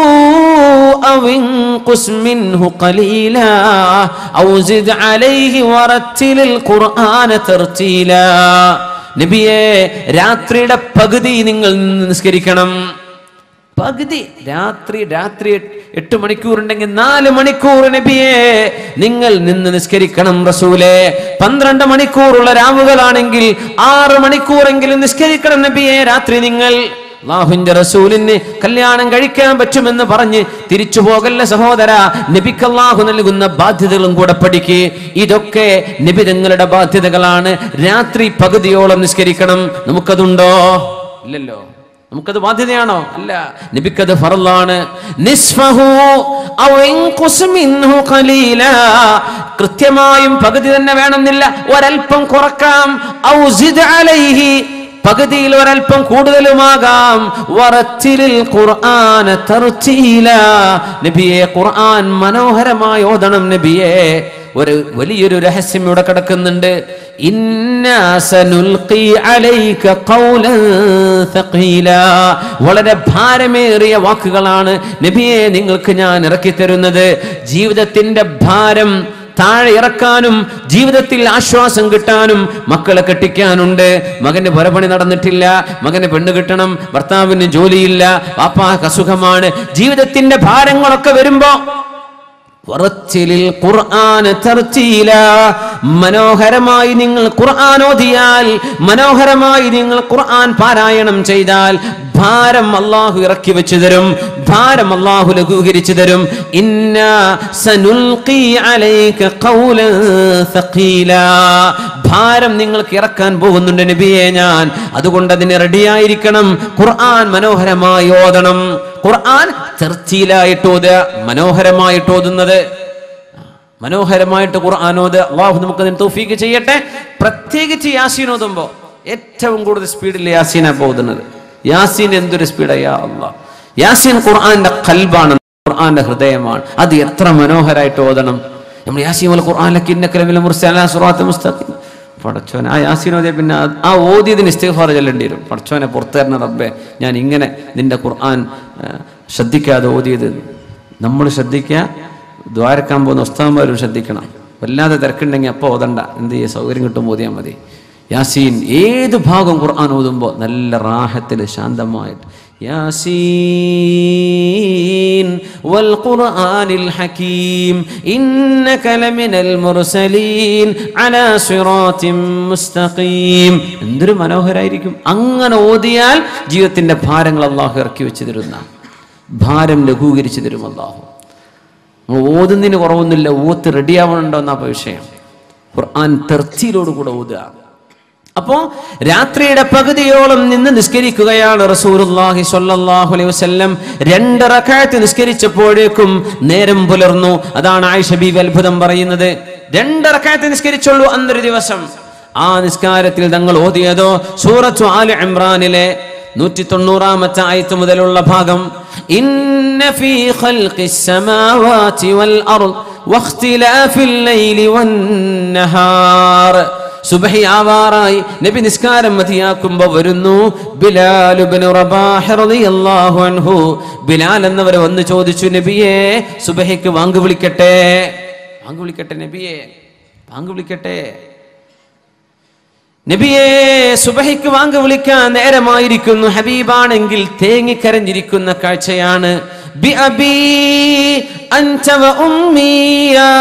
أو انقص منه قليلا أو زد عليه ورتل القرآن ترتيلا നബിയെ രാത്രിയുടെ പകുതി നിങ്ങൾ നിസ്കരിക്കണം പകുതി രാത്രി രാത്രി എട്ട് എട്ട് മണിക്കൂറുണ്ടെങ്കിൽ നാല് മണിക്കൂർ നബിയെ നിങ്ങൾ നിന്ന് നിസ്കരിക്കണം റസൂലെ പന്ത്രണ്ട് മണിക്കൂറുള്ള രാവുകളാണെങ്കിൽ ആറ് മണിക്കൂറെങ്കിലും നിസ്കരിക്കണം നബിയെ രാത്രി നിങ്ങൾ അള്ളാഹുവിന്റെ റസൂലിന് കല്യാണം കഴിക്കാൻ പറ്റുമെന്ന് പറഞ്ഞ് തിരിച്ചു പോകല്ല സഹോദര നബിക്ക് അള്ളാഹു നൽകുന്ന ബാധ്യതകളും കൂടെ പഠിക്ക് ഇതൊക്കെ നബി തങ്ങളുടെ ബാധ്യതകളാണ് രാത്രി പകുതിയോളം നിസ്കരിക്കണം നമുക്കതുണ്ടോ ഇല്ലല്ലോ നമുക്കത് ബാധ്യതയാണോ അല്ല നബിക്കത് ഫറലാണ് നിസ്ഫഹു ഔ ഇൻഖുസ് മിൻഹു ഖലീലാ. കൃത്യമായും പകുതി തന്നെ വേണമെന്നില്ല ഒരൽപ്പം കുറക്കാം ഔ സിദ് അലൈഹി പകുതിയിൽ ഒരൽപ്പം കൂടുതലുമാകാം വറത്തിലിൽ ഖുർആന തർത്തീല നബിയെ ഖുർആൻ മനോഹരമായി ഓതണം നബിയെ ഒരു വലിയൊരു രഹസ്യം ഇവിടെ കിടക്കുന്നുണ്ട് ഇന്നാ സനുൽഖി അലൈക ഖൗലൻ ഥഖീലാ. വളരെ ഭാരമേറിയ വാക്കുകളാണ് നബിയെ നിങ്ങൾക്ക് ഞാൻ ഇറക്കി തരുന്നത് ജീവിതത്തിന്റെ ഭാരം താഴെ ഇറക്കാനും ജീവിതത്തിൽ ആശ്വാസം കിട്ടാനും മക്കളെ കെട്ടിക്കാനുണ്ട് മകന് പുരപണി നടന്നിട്ടില്ല മകന് പെണ്ണ് കിട്ടണം ഭർത്താവിന് ജോലിയില്ല പാപ്പാക്ക് അസുഖമാണ് ജീവിതത്തിന്റെ ഭാരങ്ങളൊക്കെ വരുമ്പോ വറച്ചിലിൽ ഖുർആന തർത്തീല മനോഹരമായി നിങ്ങൾ ഖുർആൻ ഓതിയാൽ മനോഹരമായി നിങ്ങൾ ഖുർആൻ പാരായണം ചെയ്താൽ ഭാരം അള്ളാഹു ഇറക്കി വെച്ചു തരും ഭാരം അള്ളാഹു ലഘൂകരിച്ചു തരും ഇന്ന സനുൽഖി അലൈക ഖൗലൻ ഥഖീല ഭാരം നിങ്ങൾക്ക് ഇറക്കാൻ പോകുന്നുണ്ട് നബിയെ ഞാൻ അതുകൊണ്ട് അതിന് റെഡിയായിരിക്കണം ഖുർആൻ മനോഹരമായി ഓതണം ഖുർആൻ തെർച്ചയിലായിട്ട് ഓതുക മനോഹരമായിട്ട് ഓതുന്നത് മനോഹരമായിട്ട് ഖുർആൻ ഓതുക അള്ളാഹു നമുക്ക് അതിന് തൗഫീക്ക് ചെയ്യട്ടെ പ്രത്യേകിച്ച് യാസീൻ ഓതുമ്പോ ഏറ്റവും കൂടുതൽ സ്പീഡിൽ യാസീനാ പോകുന്നത് യാസീൻ എന്തൊരു സ്പീഡാ അള്ളാഹ് യാസീൻ ഖുർആന്റെ കൽബാണ് ഖുർആന്റെ ഹൃദയമാണ് അത് എത്ര മനോഹരമായിട്ട് ഓതണം നമ്മൾ യാസീൻ വൽ ഖുർആനിലൊക്കെ ഇന്നക്കലമിൽ മുർസലാ സുറാത്ത് മുസ്തഖീം പടച്ചോൻ ആ യാസീൻ ഓതിയ പിന്നെ ആ- ആ ഓതിയതിന് ഇസ്തിഗ്ഫാർ ചെല്ലേണ്ടി വരും പടച്ചോനെ പുറത്തേരണ റബ്ബെ ഞാൻ ഇങ്ങനെ നിന്റെ ഖുർആൻ ആ, ശ്രദ്ധിക്കാതെ ഓതിയത് നമ്മൾ ശ്രദ്ധിക്കുക ദ്വാരക്കാൻ പോകുന്ന ഉസ്താന്മാരും ശ്രദ്ധിക്കണം വല്ലാതെ തിരക്കുണ്ടെങ്കിൽ അപ്പോൾ ഓതണ്ട എന്ത് ചെയ്യുക സൗകര്യം കിട്ടും ഓതിയാൽ മതി യാസീൻ ഏത് ഭാഗം ഖുർആൻ ഓതുമ്പോൾ നല്ല റാഹത്തിൽ ശാന്തമായിട്ട് യാസീൻ വൽ ഖുർആനിൽ ഹകീം ഇന്നക ലമിനൽ മുർസലീൻ അലാ സിറാത്തിൻ മുസ്തഖീം എന്തൊരു മനോഹരായിരിക്കും അങ്ങനെ ഓതിയാൽ ജീവിതത്തിന്റെ ഭാരങ്ങൾ അള്ളാഹു ഇറക്കി വെച്ച് തരുന്ന ഭാരം ലഘൂകരിച്ചു തരും അള്ളാഹു നമ്മൾ ഓതുന്നതിന് കുറവൊന്നുമില്ല ഓത്ത് റെഡിയാവണുണ്ടോ എന്നാ ഇപ്പൊ വിഷയം ഖുർആൻ തെർച്ചിയിലോട് കൂടെ ഓതുക അപ്പോ രാത്രിയുടെ പകുതിയോളം നിന്ന് നിസ്കരിക്കുകയാണ് റസൂലുള്ളാഹി സ്വല്ലല്ലാഹു അലൈഹി വസല്ലം രണ്ട് റക്അത്ത് നിസ്കരിച്ചപ്പോഴേക്കും നേരം പുലർന്നു അതാണ് ആയിഷ ബീവി അത്ഭുതം പറയുന്നത് രണ്ട് റക്അത്ത് നിസ്കരിച്ചുള്ളൂ അന്നൊരു ദിവസം ആ നിസ്കാരത്തിൽ തങ്ങൾ ഓതിയതോ സൂറത്തു ആലി ഇമ്രാനിലെ നൂറ്റി തൊണ്ണൂറാമത്തെ ആയത്ത് മുതലുള്ള ഭാഗം ഇന്ന ഫീ ഖൽഖിസ് സമാവാതി വൽ അർദ് വഖ്തിലാഫിൽ ലൈലി വൻ നഹാർ സുബഹി ആവാറായി നബി നിസ്കാരം മതിയാക്കുമ്പോ വരുന്നു ബിലാൽ ഇബ്നു റബാഹ് റളിയല്ലാഹു അൻഹു ബിലാൽ എന്നവരെ വന്ന് ചോദിച്ചു നബിയെ സുബഹിക്ക് വാങ്ക് വിളിക്കട്ടെ വാങ്ക് വിളിക്കട്ടെ നബിയെ വാങ്ക് വിളിക്കട്ടെ നബിയെ സുബഹിക്ക് വാങ്ക് വിളിക്കാൻ നേരമായിരിക്കുന്നു ഹബീബാണെങ്കിൽ തേങ്ങിക്കരഞ്ഞിരിക്കുന്ന കാഴ്ചയാണ് ബി അബീ അൻത വ ഉമ്മീ യാ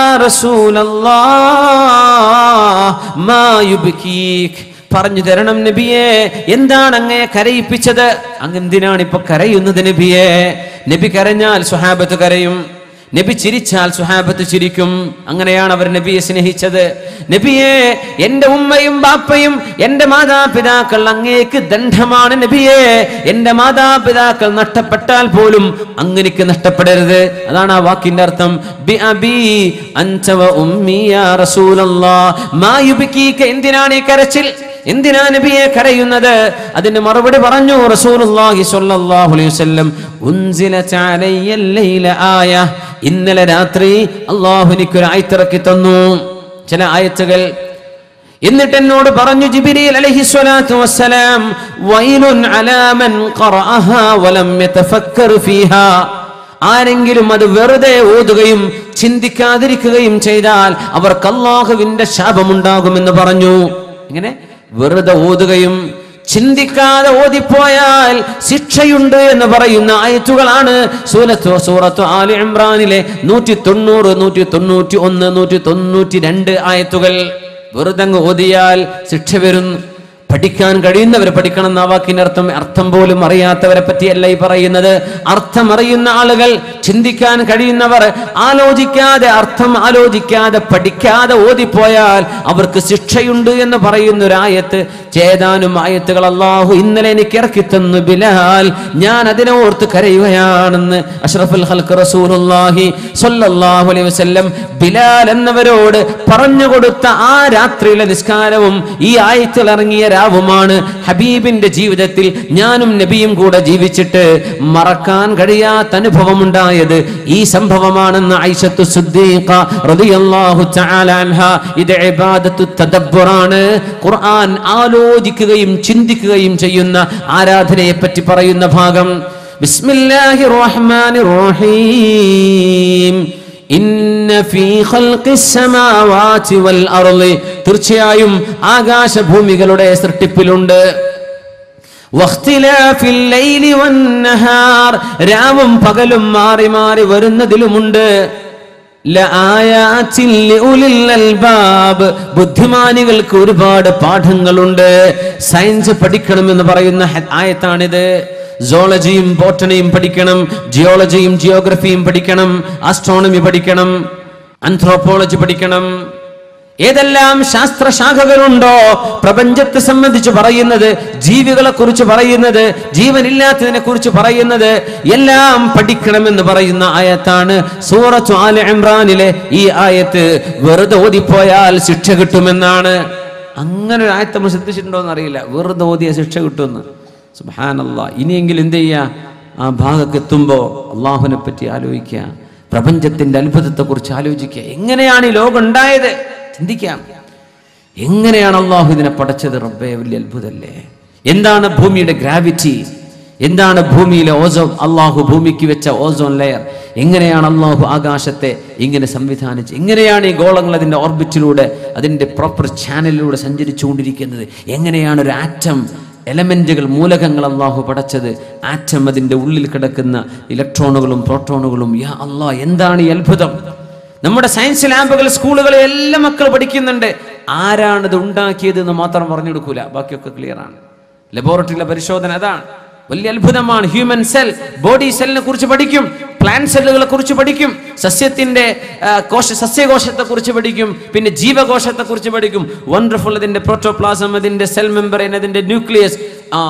റസൂലല്ലാഹ് മാ യുബ്കീക് പറഞ്ഞു തരണം നബിയെ എന്താണ് അങ്ങയെ കരയിപ്പിച്ചത് അങ്ങ് എന്തിനാണ് ഇപ്പൊ കരയുന്നത് നബിയെ നബി കരഞ്ഞാൽ സുഹാബത്ത് കരയും നബി ചിരിച്ചാൽ സുഹാബത്ത് ചിരിക്കും അങ്ങനെയാണ് അവർ നബിയെ സ്നേഹിച്ചത് നബിയെ എന്റെ ഉമ്മയും ബാപ്പയും എന്റെ മാതാപിതാക്കൾ അങ്ങേക്ക് ദണ്ഡമാണ് നബിയെ എന്റെ മാതാപിതാക്കൾ നഷ്ടപ്പെട്ടാൽ പോലും അങ്ങനെക്ക് നഷ്ടപ്പെടരുത് അതാണ് ആ വാക്കിന്റെ അർത്ഥം ബി അബീ അൻത വ ഉമ്മി യാ റസൂലല്ലാഹ് മാ യുബ്കീക എന്തിനാണ് ഈ കരച്ചിൽ എന്തിനാ നബിയെ കരയുന്നത് അതിന് മറുപടി പറഞ്ഞു റസൂലുള്ളാഹി സ്വല്ലല്ലാഹു അലൈഹി വസല്ലം ഉൻസിലത അലയ്യ ലൈല ആയ ഇന്നലെ രാത്രി അള്ളാഹു എനിക്കൊരു ആയത്തിറക്കി തന്നു ചില ആയത്തുകൾ എന്നിട്ട് എന്നോട് പറഞ്ഞു ജിബിരിൽ അലൈഹി സ്വലാത്തു വസ്സലാം വൈലുൻ അലാ മൻ ഖറഅഹാ വലം യതഫക്കർ ഫീഹാ ആരെങ്കിലും അത് വെറുതെ ഓതുകയും ചിന്തിക്കാതിരിക്കുകയും ചെയ്താൽ അവർക്ക് അള്ളാഹുവിന്റെ ശാപമുണ്ടാകുമെന്ന് പറഞ്ഞു ഇങ്ങനെ വെറുതെ ഓതുകയും ചിന്തിക്കാതെ ഓതിപ്പോയാൽ ശിക്ഷയുണ്ട് എന്ന് പറയുന്ന ആയത്തുകളാണ് സൂറത്ത് സൂറത്ത് ആലി ഇമ്രാനിലെ നൂറ്റി തൊണ്ണൂറ് നൂറ്റി തൊണ്ണൂറ്റി ഒന്ന് നൂറ്റി തൊണ്ണൂറ്റി രണ്ട് ആയത്തുകൾ വെറുതെ അങ്ങ് ഓതിയാൽ ശിക്ഷ വരും പഠിക്കാൻ കഴിയുന്നവർ പഠിക്കണം എന്ന വാക്കിന്റെ അർത്ഥം അർത്ഥം പോലും അറിയാത്തവരെ പറ്റിയല്ല ഈ പറയുന്നത് അർത്ഥം അറിയുന്ന ആളുകൾ ചിന്തിക്കാൻ കഴിയുന്നവർ ആലോചിക്കാതെ അർത്ഥം ആലോചിക്കാതെ പഠിക്കാതെ ഓതിപ്പോയാൽ അവർക്ക് ശിക്ഷയുണ്ട് എന്ന് പറയുന്ന ഒരു ആയത്ത് ചേതാനും ആയത്തുകൾ അള്ളാഹു ഇന്നലെ എനിക്ക് ഇറക്കി തന്നു ബിലാൽ ഞാൻ അതിനെ ഓർത്ത് കരയുകയാണെന്ന് അഷ്റഫുൽ ഹൽക്ക് റസൂലുള്ളാഹി സ്വല്ലല്ലാഹു അലൈഹി വസല്ലം ബിലാൽ എന്നവരോട് പറഞ്ഞു കൊടുത്ത ആ രാത്രിയിലെ നിസ്കാരവും ഈ ആയത്തിൽ ഇറങ്ങിയ രാവുമാണ് ഹബീബിന്റെ ജീവിതത്തിൽ ഞാനും നബിയും കൂടെ ജീവിച്ചിട്ട് മറക്കാൻ കഴിയാത്ത അനുഭവം ഉണ്ടായത് ഈ സംഭവമാണെന്ന് ഐഷത്തു സുദ്ദീഖ റളിയല്ലാഹു തആല അൻഹ ഇത് ഇബാദത്തു തദബ്ബുറാണ് ഖുർആൻ ആലോചിക്കുകയും ചിന്തിക്കുകയും ചെയ്യുന്ന ആരാധനയെ പറ്റി പറയുന്ന ഭാഗം ബിസ്മില്ലാഹിർ റഹ്മാനിർ റഹീം ഇന്ന ഫീ ഖൽഖിസ് സമാവാതി വൽ അർളി തീർച്ചയായും ആകാശഭൂമികളുടെ സൃഷ്ടിപ്പിലുണ്ട് വഖ്തിലാഫിൽ ലൈലി വന്നഹാർ രാവും പകലും മാറി മാറി വരുന്നതിലുമുണ്ട് ലആയാതിൻ ലിഉലിൽ അൽബാബ് ബുദ്ധിമാനികൾക്ക് ഒരുപാട് പാഠങ്ങളുണ്ട് സയൻസ് പഠിക്കണമെന്ന് പറയുന്ന ഹെ- ആയത്താണിത് സോളജിയും ബോട്ടണിയും പഠിക്കണം ജിയോളജിയും ജിയോഗ്രഫിയും പഠിക്കണം ആസ്ട്രോണമി പഠിക്കണം ആന്ത്രോപോളജി പഠിക്കണം ഏതെല്ലാം ശാസ്ത്രശാഖകളുണ്ടോ പ്രപഞ്ചത്തെ സംബന്ധിച്ച് പറയുന്നത് ജീവികളെ കുറിച്ച് പറയുന്നത് ജീവനില്ലാത്തതിനെ കുറിച്ച് പറയുന്നത് എല്ലാം പഠിക്കണമെന്ന് പറയുന്ന ആയത്താണ് സൂറത്ത് ആല ഇമ്രാനിലെ ഈ ആയത്ത് വെറുതെ ഓതിപ്പോയാൽ ശിക്ഷ കിട്ടുമെന്നാണ് അങ്ങനെ ഒരു ആയത്ത് നമ്മൾ ശ്രദ്ധിച്ചിട്ടുണ്ടോ എന്ന് അറിയില്ല വെറുതെ ഓതിയ ശിക്ഷ കിട്ടുമെന്ന് സുബാനല്ല ഇനിയെങ്കിലും എന്ത് ചെയ്യുക ആ ഭാഗത്ത് എത്തുമ്പോൾ അള്ളാഹുവിനെ പറ്റി ആലോചിക്കുക പ്രപഞ്ചത്തിന്റെ അത്ഭുതത്തെക്കുറിച്ച് ആലോചിക്കുക എങ്ങനെയാണ് ഈ ലോകം ഉണ്ടായത് ചിന്തിക്കാം എങ്ങനെയാണ് അള്ളാഹു ഇതിനെ പടച്ചത് റബ്ബേ വലിയ അത്ഭുതമല്ലേ എന്താണ് ഭൂമിയുടെ ഗ്രാവിറ്റി എന്താണ് ഭൂമിയിലെ ഓസോൺ അള്ളാഹു ഭൂമിക്ക് വെച്ച ഓസോൺ ലെയർ എങ്ങനെയാണ് അള്ളാഹു ആകാശത്തെ ഇങ്ങനെ സംവിധാനിച്ച് എങ്ങനെയാണ് ഈ ഗോളങ്ങൾ അതിൻ്റെ ഓർബിറ്റിലൂടെ അതിൻ്റെ പ്രോപ്പർ ചാനലിലൂടെ സഞ്ചരിച്ചുകൊണ്ടിരിക്കുന്നത് എങ്ങനെയാണ് ഒരു ആറ്റം എലമെന്റുകൾ മൂലകങ്ങൾ അള്ളാഹു പടച്ചത് ആറ്റം അതിൻ്റെ ഉള്ളിൽ കിടക്കുന്ന ഇലക്ട്രോണുകളും പ്രോട്ടോണുകളും യാ അള്ളാഹ് എന്താണ് ഈ അത്ഭുതം നമ്മുടെ സയൻസ് ലാബുകൾ സ്കൂളുകളിൽ എല്ലാ മക്കൾ പഠിക്കുന്നുണ്ട് ആരാണിത് ഉണ്ടാക്കിയത് എന്ന് മാത്രം പറഞ്ഞു കൊടുക്കൂല ബാക്കിയൊക്കെ ക്ലിയർ ആണ് ലബോറട്ടറിയിലെ പരിശോധന അതാണ് വലിയ അത്ഭുതമാണ് ഹ്യൂമൻ സെൽ ബോഡി സെല്ലിനെ കുറിച്ച് പഠിക്കും പ്ലാന്റ് സെല്ലുകളെ കുറിച്ച് പഠിക്കും സസ്യത്തിന്റെ ആ, കോശ സസ്യകോശത്തെ കുറിച്ച് പഠിക്കും പിന്നെ ജീവകോശത്തെ കുറിച്ച് പഠിക്കും വണ്ടർഫുൾ ഇതിന്റെ പ്രോട്ടോപ്ലാസം ഇതിന്റെ സെൽ മെമ്പറൈൻ അതിന്റെ ന്യൂക്ലിയസ് ആ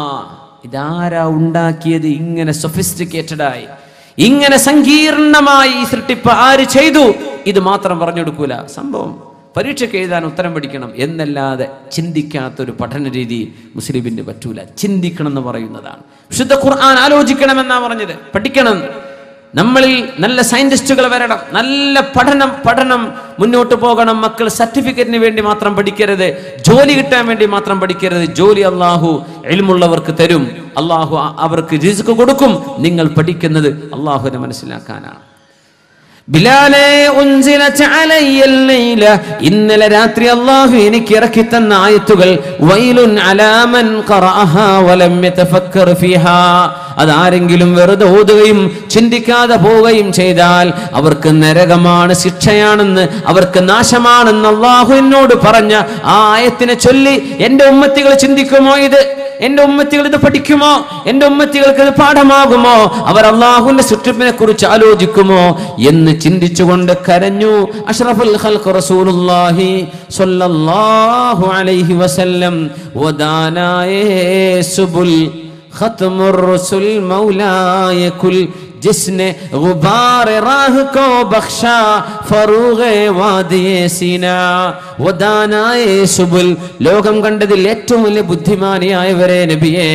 ഇതാരാ ഉണ്ടാക്കിയത് ഇങ്ങനെ സൊഫിസ്റ്റിക്കേറ്റഡ് ആയി ഇങ്ങനെ സങ്കീർണമായി ഈ സൃഷ്ടിപ്പ് ആര് ചെയ്തു ഇത് മാത്രം പറഞ്ഞു കൊടുക്കൂല സംഭവം പരീക്ഷയ്ക്ക് എഴുതാൻ ഉത്തരം പഠിക്കണം എന്നല്ലാതെ ചിന്തിക്കാത്തൊരു പഠന രീതി മുസ്ലിമിന് പറ്റൂല ചിന്തിക്കണം എന്ന് പറയുന്നതാണ് വിശുദ്ധ ഖുർആൻ ആലോചിക്കണമെന്നാ പറഞ്ഞത് പഠിക്കണം നമ്മളിൽ നല്ല സയന്റിസ്റ്റുകൾ വരണം നല്ല പഠനം പഠനം മുന്നോട്ട് പോകണം മക്കൾ സർട്ടിഫിക്കറ്റിന് വേണ്ടി മാത്രം പഠിക്കരുത് ജോലി കിട്ടാൻ വേണ്ടി മാത്രം പഠിക്കരുത് ജോലി അള്ളാഹു എൽമുള്ളവർക്ക് തരും അള്ളാഹു അ- അവർക്ക് റിസ്ക് കൊടുക്കും നിങ്ങൾ പഠിക്കുന്നത് അള്ളാഹുവിനെ മനസ്സിലാക്കാനാണ് ബിലാലെ ഉൻസിലത്ത് അലയ്യൽ ലൈല ഇന്നലെ രാത്രി അല്ലാഹു എനിക്ക് ഇറക്കി തന്ന ആയത്തുകൾ വൈലുൻ അലാമൻ ഖറഅഹാ വലം യതഫക്കർ ഫീഹാ അതാരെങ്കിലും വെറുതെ ഓതുകയും ചിന്തിക്കാതെ പോവുകയും ചെയ്താൽ അവർക്ക് നരകമാണ് ശിക്ഷയാണെന്ന് അവർക്ക് നാശമാണെന്ന് അള്ളാഹു എന്നോട് പറഞ്ഞ ആ ആയത്തിനെ ചൊല്ലി എന്റെ ഉമ്മത്തികൾ ചിന്തിക്കുമോ ഇത് എന്റെ ഉമ്മത്തികൾ ഇത് പഠിക്കുമോ എന്റെ ഉമ്മത്തികൾക്ക് ഇത് പാഠമാകുമോ അവർ അള്ളാഹുവിന്റെ സൃഷ്ടിപ്പിനെ കുറിച്ച് ആലോചിക്കുമോ എന്ന് ചിന്തിച്ചുകൊണ്ട് കരഞ്ഞു അഷ്റഫുൽ ഖൽഖ് റസൂലുള്ളാഹി സ്വല്ലല്ലാഹു അലൈഹി വസല്ലം വദാനായേ സുബുൽ ഖത്മുർ റസുൽ മൗലായ കുൽ जिसने गुबार राह को बख्शा फरूग വാദിയെ സീന വദാനായ സുബുൽ ലോകം കണ്ടതിൽ ഏറ്റവും വലിയ ബുദ്ധിമാനിയായവരെ നബിയെ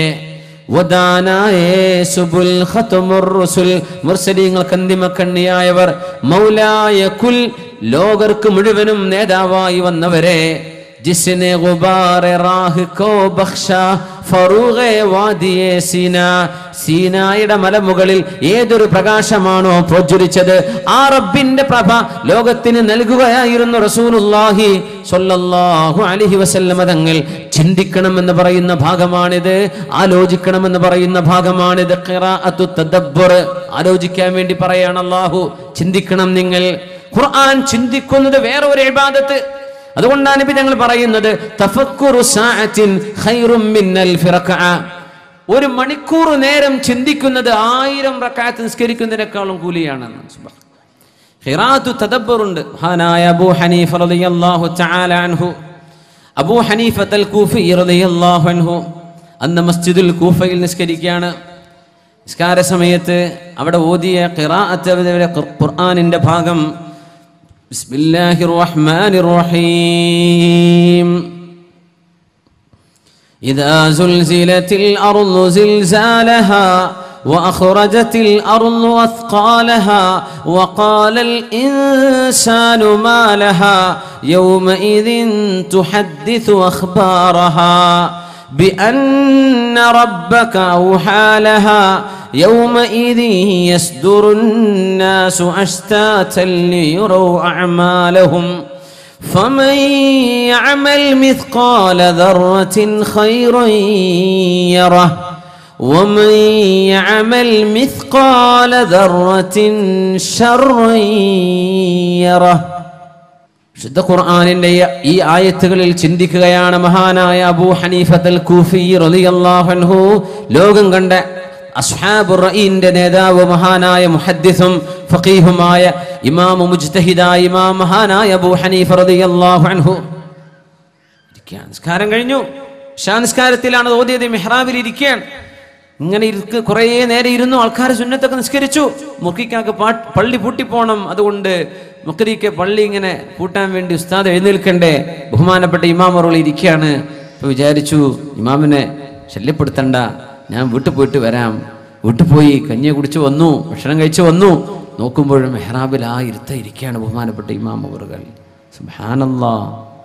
വദാനായ സുബുൽ ഖത്മുർ റസുൽ മുർസലീങ്ങൾക്ക് അന്തിമക്കണ്ണിയായവർ മൗലായ കുൽ ലോകർക്ക് മുഴുവനും നേതാവായി വന്നവരെ जिसने गुबार राह को बख्शा ഫറൂഖെ വാദിയെ സീന സീനായുടെ മലമുകളിൽ ഏതൊരു പ്രകാശമാണോ പ്രജ്വലിച്ചത് ആ റബ്ബിന്റെ പ്രഭ ലോകത്തിന് നൽകുകയായിരുന്നു റസൂലുള്ളാഹി സ്വല്ലല്ലാഹു അലൈഹി വസല്ലമ തങ്ങൾ ചിന്തിക്കണമെന്ന് പറയുന്ന ഭാഗമാണിത് ആലോചിക്കണമെന്ന് പറയുന്ന ഭാഗമാണിത് ഖിറാഅത്തു തദബ്ബുർ ആലോചിക്കാൻ വേണ്ടി പറയാണ് അല്ലാഹു ചിന്തിക്കണം നിങ്ങൾ ഖുർആൻ ചിന്തിക്കുന്നത് വേറെ ഒരു ഇബാദത്ത് അതുകൊണ്ടാണ് നബി ഞങ്ങൾ പറയുന്നത് തഫക്കുറു സഅത്തിൻ ഖൈറും മിന്നൽ ഫിറഖഅ. ഒരു മണിക്കൂർ നേരം ചിന്തിക്കുന്നത് ആയിരം റക്കാത്ത് നിസ്കരിക്കുന്നതിനേക്കാളും കൂലിയാണെന്ന് സുബ്ഹാൻ. ഖിറാഅത്തു തദബ്ബറുണ്ട് മഹാനായ അബൂ ഹനീഫ റളിയല്ലാഹു തആല അൻഹു അബൂ ഹനീഫ തൽ കൂഫി റളിയല്ലാഹു അൻഹു അന്ന് മസ്ജിദുൽ കൂഫയിൽ നിസ്കരിക്കുകയാണ് നിസ്കാര സമയത്ത് അവിടെ ഓതിയ ഖിറാഅത്ത് അവരുടെ ഖുർആനിന്റെ ഭാഗം ബിസ്മില്ലാഹിർ റഹ്മാനിർ റഹീം إذا زلزلت الأرض زلزالها وأخرجت الأرض أثقالها وقال الإنسان ما لها يومئذ تحدث أخبارها بأن ربك أوحى لها يومئذ يصدر الناس أشتاتا ليروا أعمالهم فمن يعمل مثقال ذرة خيرا يره ومن يعمل مثقال ذرة شرا يره ശുദ്ധ ഖുർആാനിന്റെ ഈ ആയത്തുകളിൽ ചിന്തിക്കുകയാണ് മഹാനായ അബൂ ഹനീഫത്തൽ കൂഫി റളിയല്ലാഹു അൻഹു ലോകം കണ്ട അസ്ഹാബുർ റഈന്റെ നേതാവ് മഹാനായ മുഹദ്ദിസും ഫഖീഹുമായ ഇമാമു മുജ്തഹിദായ ഇമാം മഹാനായ അബൂ ഹനീഫ റളിയല്ലാഹു അൻഹു ഇരിക്കുകയാണ് നിസ്കാരം കഴിഞ്ഞു ഷാ നിസ്കാരത്തിലാണ് ഓതിയത് മെഹ്റാബിൽ ഇരിക്കുകയാണ് ഇങ്ങനെ ഇരിക്ക് കുറേ നേരം ഇരുന്നു ആൾക്കാർ സുന്നത്തൊക്കെ നിസ്കരിച്ചു മുക്കിക്കാക്ക് പാ പള്ളി പൂട്ടിപ്പോണം അതുകൊണ്ട് മുക്കരിക്ക് പള്ളി ഇങ്ങനെ പൂട്ടാൻ വേണ്ടി ഉസ്താദ് എഴുന്നേൽക്കണ്ടേ ബഹുമാനപ്പെട്ട ഇമാം അറുകൾ ഇരിക്കുകയാണ് അപ്പൊ വിചാരിച്ചു ഇമാമിനെ ശല്യപ്പെടുത്തണ്ട ഞാൻ വീട്ടിൽ പോയിട്ട് വരാം വീട്ടിൽ പോയി കഞ്ഞിയെ കുടിച്ച് വന്നു ഭക്ഷണം കഴിച്ച് വന്നു നോക്കുമ്പോഴും മെഹ്റാബിൽ ആ ഇരുത്ത ഇരിക്കുകയാണ് ബഹുമാനപ്പെട്ട ഇമാം അവറുകൾ സുബ്ഹാനല്ലാ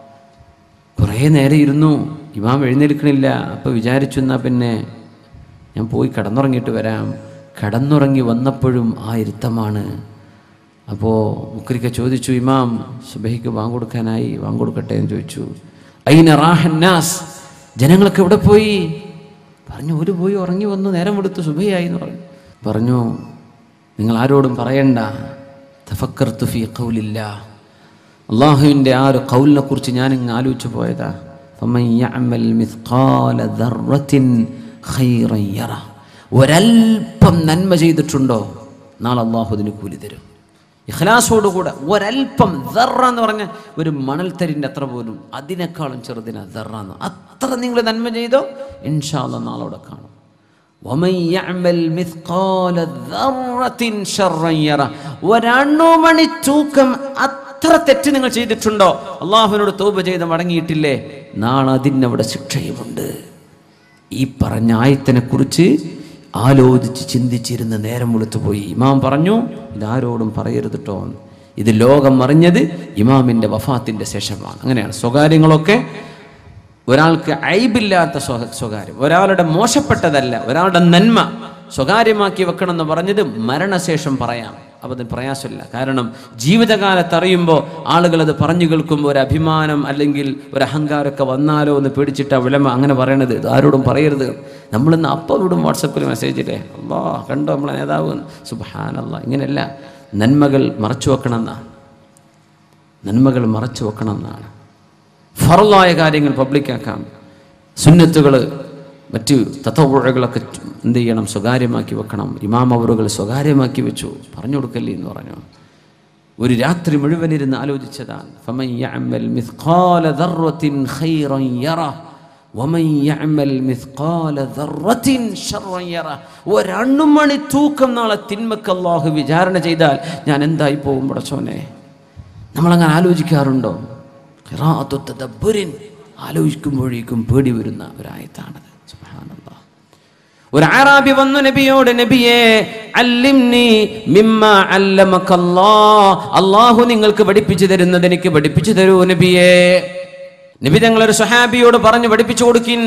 കുറേ നേരം ഇരുന്നു ഇമാം എഴുന്നേൽക്കണില്ല അപ്പോൾ വിചാരിച്ചു എന്നാൽ പിന്നെ ഞാൻ പോയി കടന്നുറങ്ങിയിട്ട് വരാം കടന്നുറങ്ങി വന്നപ്പോഴും ആ ഇരുത്തമാണ് അപ്പോൾ മുക്കരിക്ക ചോദിച്ചു ഇമാം സുബഹിക്ക് വാങ്ങൊടുക്കാനായി വാങ്ങൊടുക്കട്ടെ എന്ന് ചോദിച്ചു അയിന റാഹന്നാസ് ജനങ്ങളൊക്കെ എവിടെ പോയി പറഞ്ഞു ഒരു പോയി ഉറങ്ങി വന്നു നേരം കൊടുത്തു സുബഹിയായി എന്ന് പറഞ്ഞു പറഞ്ഞു നിങ്ങൾ ആരോടും പറയണ്ട തഫക്കർത്തു ഫീ ഖൗലില്ല അള്ളാഹുവിൻ്റെ ആ ഒരു കൗലിനെ കുറിച്ച് ഞാൻ ഇങ്ങ് ആലോചിച്ചു പോയതാ فمن يعمل مثقال ذرة خيرا يره. ഒരൽപ്പം നന്മ ചെയ്തിട്ടുണ്ടോ നാളെ അള്ളാഹു അതിന് കൂലി തരും ഇഖ്ലാസോടുകൂടെ ഒരൽപ്പം ദർറ എന്ന് പറഞ്ഞ ഒരു മണൽത്തരിൻ്റെ അത്ര പോലും അതിനേക്കാളും ചെറുതിനാ ദർറ എന്ന് അത്ര നിങ്ങൾ നന്മ ചെയ്തോ ഇൻഷാല്ല നാളെ അവിടെ കാണും ومن يعمل مثقال ذرة شرا يره. ഒരണുമണി തൂക്കം അത്ര തെറ്റ് നിങ്ങൾ ചെയ്തിട്ടുണ്ടോ അള്ളാഹുവിനോട് തോപ ചെയ്ത് മടങ്ങിയിട്ടില്ലേ നാളെ അതിനവിടെ ശിക്ഷയുമുണ്ട് ഈ പറഞ്ഞ ആയത്തിനെ കുറിച്ച് ആലോചിച്ച് ചിന്തിച്ചിരുന്ന് നേരം വെളുത്തു പോയി ഇമാം പറഞ്ഞു ഇതാരോടും പറയരുത് കേട്ടോ ഇത് ലോകം അറിഞ്ഞത് ഇമാമിന്റെ വഫാത്തിന്റെ ശേഷമാണ് അങ്ങനെയാണ് സ്വകാര്യങ്ങളൊക്കെ ഒരാൾക്ക് ഐബില്ലാത്ത സ്വ- സ്വകാര്യം ഒരാളുടെ മോശപ്പെട്ടതല്ല ഒരാളുടെ നന്മ സ്വകാര്യമാക്കി വെക്കണം എന്ന് പറഞ്ഞത് മരണശേഷം പറയാം അപ്പം അതിന് പ്രയാസമില്ല കാരണം ജീവിതകാലത്ത് അറിയുമ്പോൾ ആളുകൾ അത് പറഞ്ഞു കേൾക്കുമ്പോൾ ഒരു അഭിമാനം അല്ലെങ്കിൽ ഒരു അഹങ്കാരമൊക്കെ വന്നാലോ എന്ന് പേടിച്ചിട്ട് ആ വിളമ അങ്ങനെ പറയണത് ഇത് ആരോടും പറയരുത് നമ്മളിന്ന് അപ്പം വിടും വാട്സപ്പിൽ മെസ്സേജ് ഇല്ലേ അല്ലാ കണ്ടോ നമ്മളെ നേതാവ് സുബാനല്ല ഇങ്ങനെയല്ല നന്മകൾ മറച്ചു വെക്കണം എന്നാണ് നന്മകൾ മറച്ചു വെക്കണം എന്നാണ് ഫറലായ കാര്യങ്ങൾ പബ്ലിക്കാക്കാം സുന്നത്തുകൾ മറ്റ് തത്വപുഴകളൊക്കെ എന്ത് ചെയ്യണം സ്വകാര്യമാക്കി വെക്കണം ഇമാം അവറുകൾ സ്വകാര്യമാക്കി വെച്ചു പറഞ്ഞു കൊടുക്കല്ലേ എന്ന് പറഞ്ഞു ഒരു രാത്രി മുഴുവൻ ഇരുന്ന് ആലോചിച്ചതാണ് ഫമൻ യഅമൽ മിസ്ഖാല ദർറത്തിൻ ഖൈറൻ യറ വമൻ യഅമൽ മിസ്ഖാല ദർറത്തിൻ ശർറൻ യറ ഒരണുമണി തൂക്കം നാളെ തിന്മക്ക് അല്ലാഹു വിചാരണ ചെയ്താൽ ഞാൻ എന്തായി പോകും പടച്ചോനെ നമ്മളങ്ങനെ ആലോചിക്കാറുണ്ടോ ഖിറാഅത്തു തദബ്ബുരിൻ ആലോചിക്കുമ്പോഴേക്കും പേടി വരുന്ന ഒരായത്താണത് സുബ്ഹാനല്ലാഹ് ഒരു ആറാബി വന്നു നബിയോട് നബിയെ അല്ലിംനി മിമ്മ അല്ലമക്കല്ലാ അള്ളാഹു നിങ്ങൾക്ക് പഠിപ്പിച്ചു തരുന്നത് എനിക്ക് പഠിപ്പിച്ചു തരൂ നബിയെ നബി തങ്ങൾ ഒരു സുഹാബിയോട് പറഞ്ഞു പഠിപ്പിച്ചു കൊടുക്കിൻ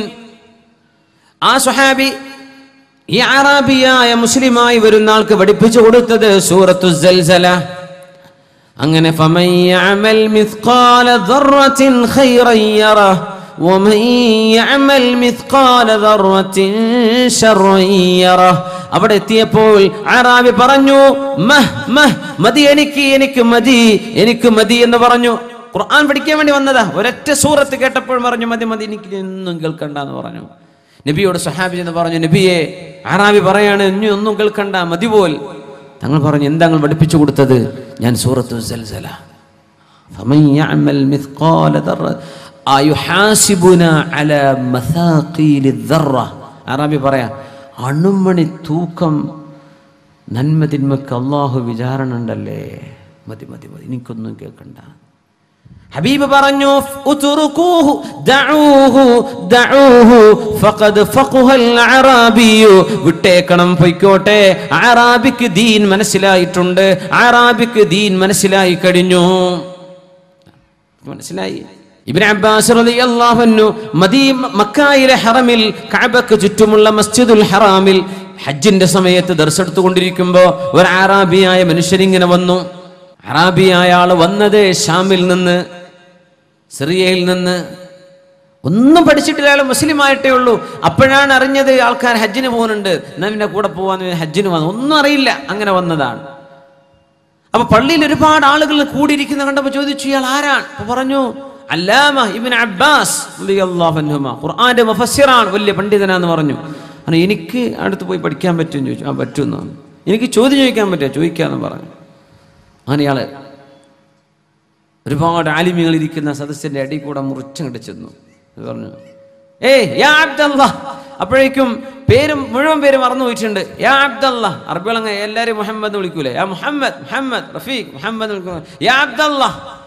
ആ സുഹാബി ഈ ആറാബിയായ മുസ്ലിമായി വരുന്ന ആൾക്ക് പഠിപ്പിച്ചു കൊടുത്തത് സൂറത്തു സൽസല അങ്ങനെ فمن يعمل مثقال ذرة خيرا يره ومن يعمل مثقال ذرة شرا يره അവിടെ എത്തിയപ്പോൾ ആറാബി പറഞ്ഞു മഹ് മഹ് മതി എനിക്ക് എനിക്ക് മതി എനിക്ക് മതി എന്ന് പറഞ്ഞു ഖുർആൻ പഠിക്കാൻ വേണ്ടി വന്നതാ ഒരൊറ്റ സൂറത്ത് കേട്ടപ്പോൾ പറഞ്ഞു മതി മതി എനിക്ക് ഒന്നും കേൾക്കണ്ട എന്ന് പറഞ്ഞു നബിയോട് സഹാബി എന്ന് പറഞ്ഞു നബിയെ ആറാബി പറയാണ് ഇനി ഒന്നും കേൾക്കണ്ട മതി പോൽ തങ്ങൾ പറഞ്ഞു എന്താ നിങ്ങൾ പഠിപ്പിച്ചു കൊടുത്തത് ഞാൻ സൂറത്തു സൽസല فمن يعمل مثقال ذرة أيحاسبنا على مثاقيل الذرة അറാബി പറയാ അണുമണി തൂക്കം നന്മ തിന്മക്ക് അള്ളാഹു വിചാരണ ഉണ്ടല്ലേ മതി മതി മതി എനിക്കൊന്നും കേൾക്കണ്ട ഹബീബ് പറഞ്ഞു ഉതുറുകൂഹു ദഊഹു ദഊഹു ഫഖദ് ഫഖഹൽ അറാബിയു വിട്ടേക്കണം പൊയ്ക്കോട്ടെ അറാബിക്ക് ദീൻ മനസ്സിലായിട്ടുണ്ട് അറാബിക്ക് ദീൻ മനസ്സിലായി കഴിഞ്ഞു മനസ്സിലായി ഇബ്നു അബ്ബാസ് റളിയല്ലാഹു അൻഹു മദീ മക്കായിലെ ഹറമിൽ കഅബക്ക് ചുറ്റുമുള്ള മസ്ജിദുൽ ഹറാമിൽ ഹജ്ജിന്റെ സമയത്ത് ദർശെടുത്തുകൊണ്ടിരിക്കുമ്പോൾ ഒരു അറാബിയായ മനുഷ്യനിങ്ങനെ വന്നു അറാബിയായ ആള് വന്നത് ഷാമിൽ നിന്ന് സിറിയയിൽ നിന്ന് ഒന്നും പഠിച്ചിട്ടില്ല അയാൾ മുസ്ലിം ആയിട്ടേ ഉള്ളൂ അപ്പോഴാണ് അറിഞ്ഞത് ആൾക്കാർ ഹജ്ജിന് പോകുന്നുണ്ട് എന്നാ പിന്നെ കൂടെ പോവാന്ന് ഹജ്ജിന് വന്നു ഒന്നും അറിയില്ല അങ്ങനെ വന്നതാണ് അപ്പൊ പള്ളിയിൽ ഒരുപാട് ആളുകൾ കൂടിയിരിക്കുന്ന കണ്ടപ്പോ ചോദിച്ചു ഇയാൾ ആരാണ് അപ്പൊ പറഞ്ഞു അല്ലാമ ഇബിൻ അബ്ബാസ് റളിയല്ലാഹു അൻഹുമ ഖുർആന്റെ മുഫസ്സിറാണ് വലിയ പണ്ഡിതനാന്ന് പറഞ്ഞു അങ്ങനെ എനിക്ക് അടുത്ത് പോയി പഠിക്കാൻ പറ്റുമെന്ന് ചോദിച്ചു ആ പറ്റുമെന്ന് പറഞ്ഞു എനിക്ക് ചോദ്യം ചോദിക്കാൻ പറ്റുമോ ചോദിക്കാന്ന് പറഞ്ഞു അങ്ങനെ ഇയാള് ഒരുപാട് ആലിമികൾ ഇരിക്കുന്ന സദസ്സിന്റെ അടിയിൽ കൂടെ മുറിച്ചങ്ങോട്ട് ചെന്നു ഇത് പറഞ്ഞു ഏയ് യാ അബ്ദല്ല അപ്പോഴേക്കും പേരും മുഴുവൻ പേര് മറന്നു പോയിട്ടുണ്ട് യാ അബ്ദല്ല അറബികളങ്ങ് എല്ലാരും മുഹമ്മദ് എന്ന് വിളിക്കൂലേ യാ മുഹമ്മദ് മുഹമ്മദ് റഫീഖ് മുഹമ്മദ് എന്ന് വിളിക്കുന്നു യാ അബ്ദല്ല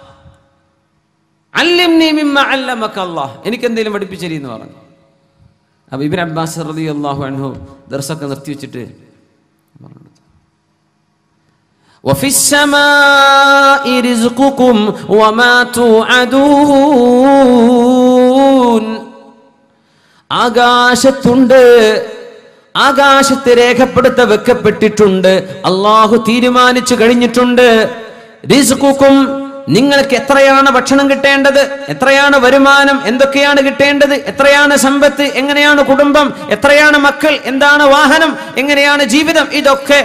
അല്ലിംനി മിമ്മ അല്ലമക അല്ലാഹ് എനിക്ക് എന്തെങ്കിലും പഠിപ്പിച്ചരി എന്ന് പറഞ്ഞു അപ്പൊ ഇബ്നു അബ്ബാസ് റളിയല്ലാഹു അൻഹു ദർസൊക്കെ നിർത്തി വെച്ചിട്ട് പറഞ്ഞു وفي السماء رزقكم وما توعدون ആകാശത്തുണ്ട് ആകാശത്ത് രേഖപ്പെടുത്ത വെക്കപ്പെട്ടിട്ടുണ്ട് അള്ളാഹു തീരുമാനിച്ചു കഴിഞ്ഞിട്ടുണ്ട് റിസ്ഖുക്കും നിങ്ങൾക്ക് എത്രയാണ് ഭക്ഷണം കിട്ടേണ്ടത് എത്രയാണ് വരുമാനം എന്തൊക്കെയാണ് കിട്ടേണ്ടത് എത്രയാണ് സമ്പത്ത് എങ്ങനെയാണ് കുടുംബം എത്രയാണ് മക്കൾ എന്താണ് വാഹനം എങ്ങനെയാണ് ജീവിതം ഇതൊക്കെ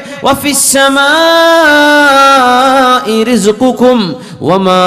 വഫിസ്സമാഇ റിസ്ഖുക്കും വമാ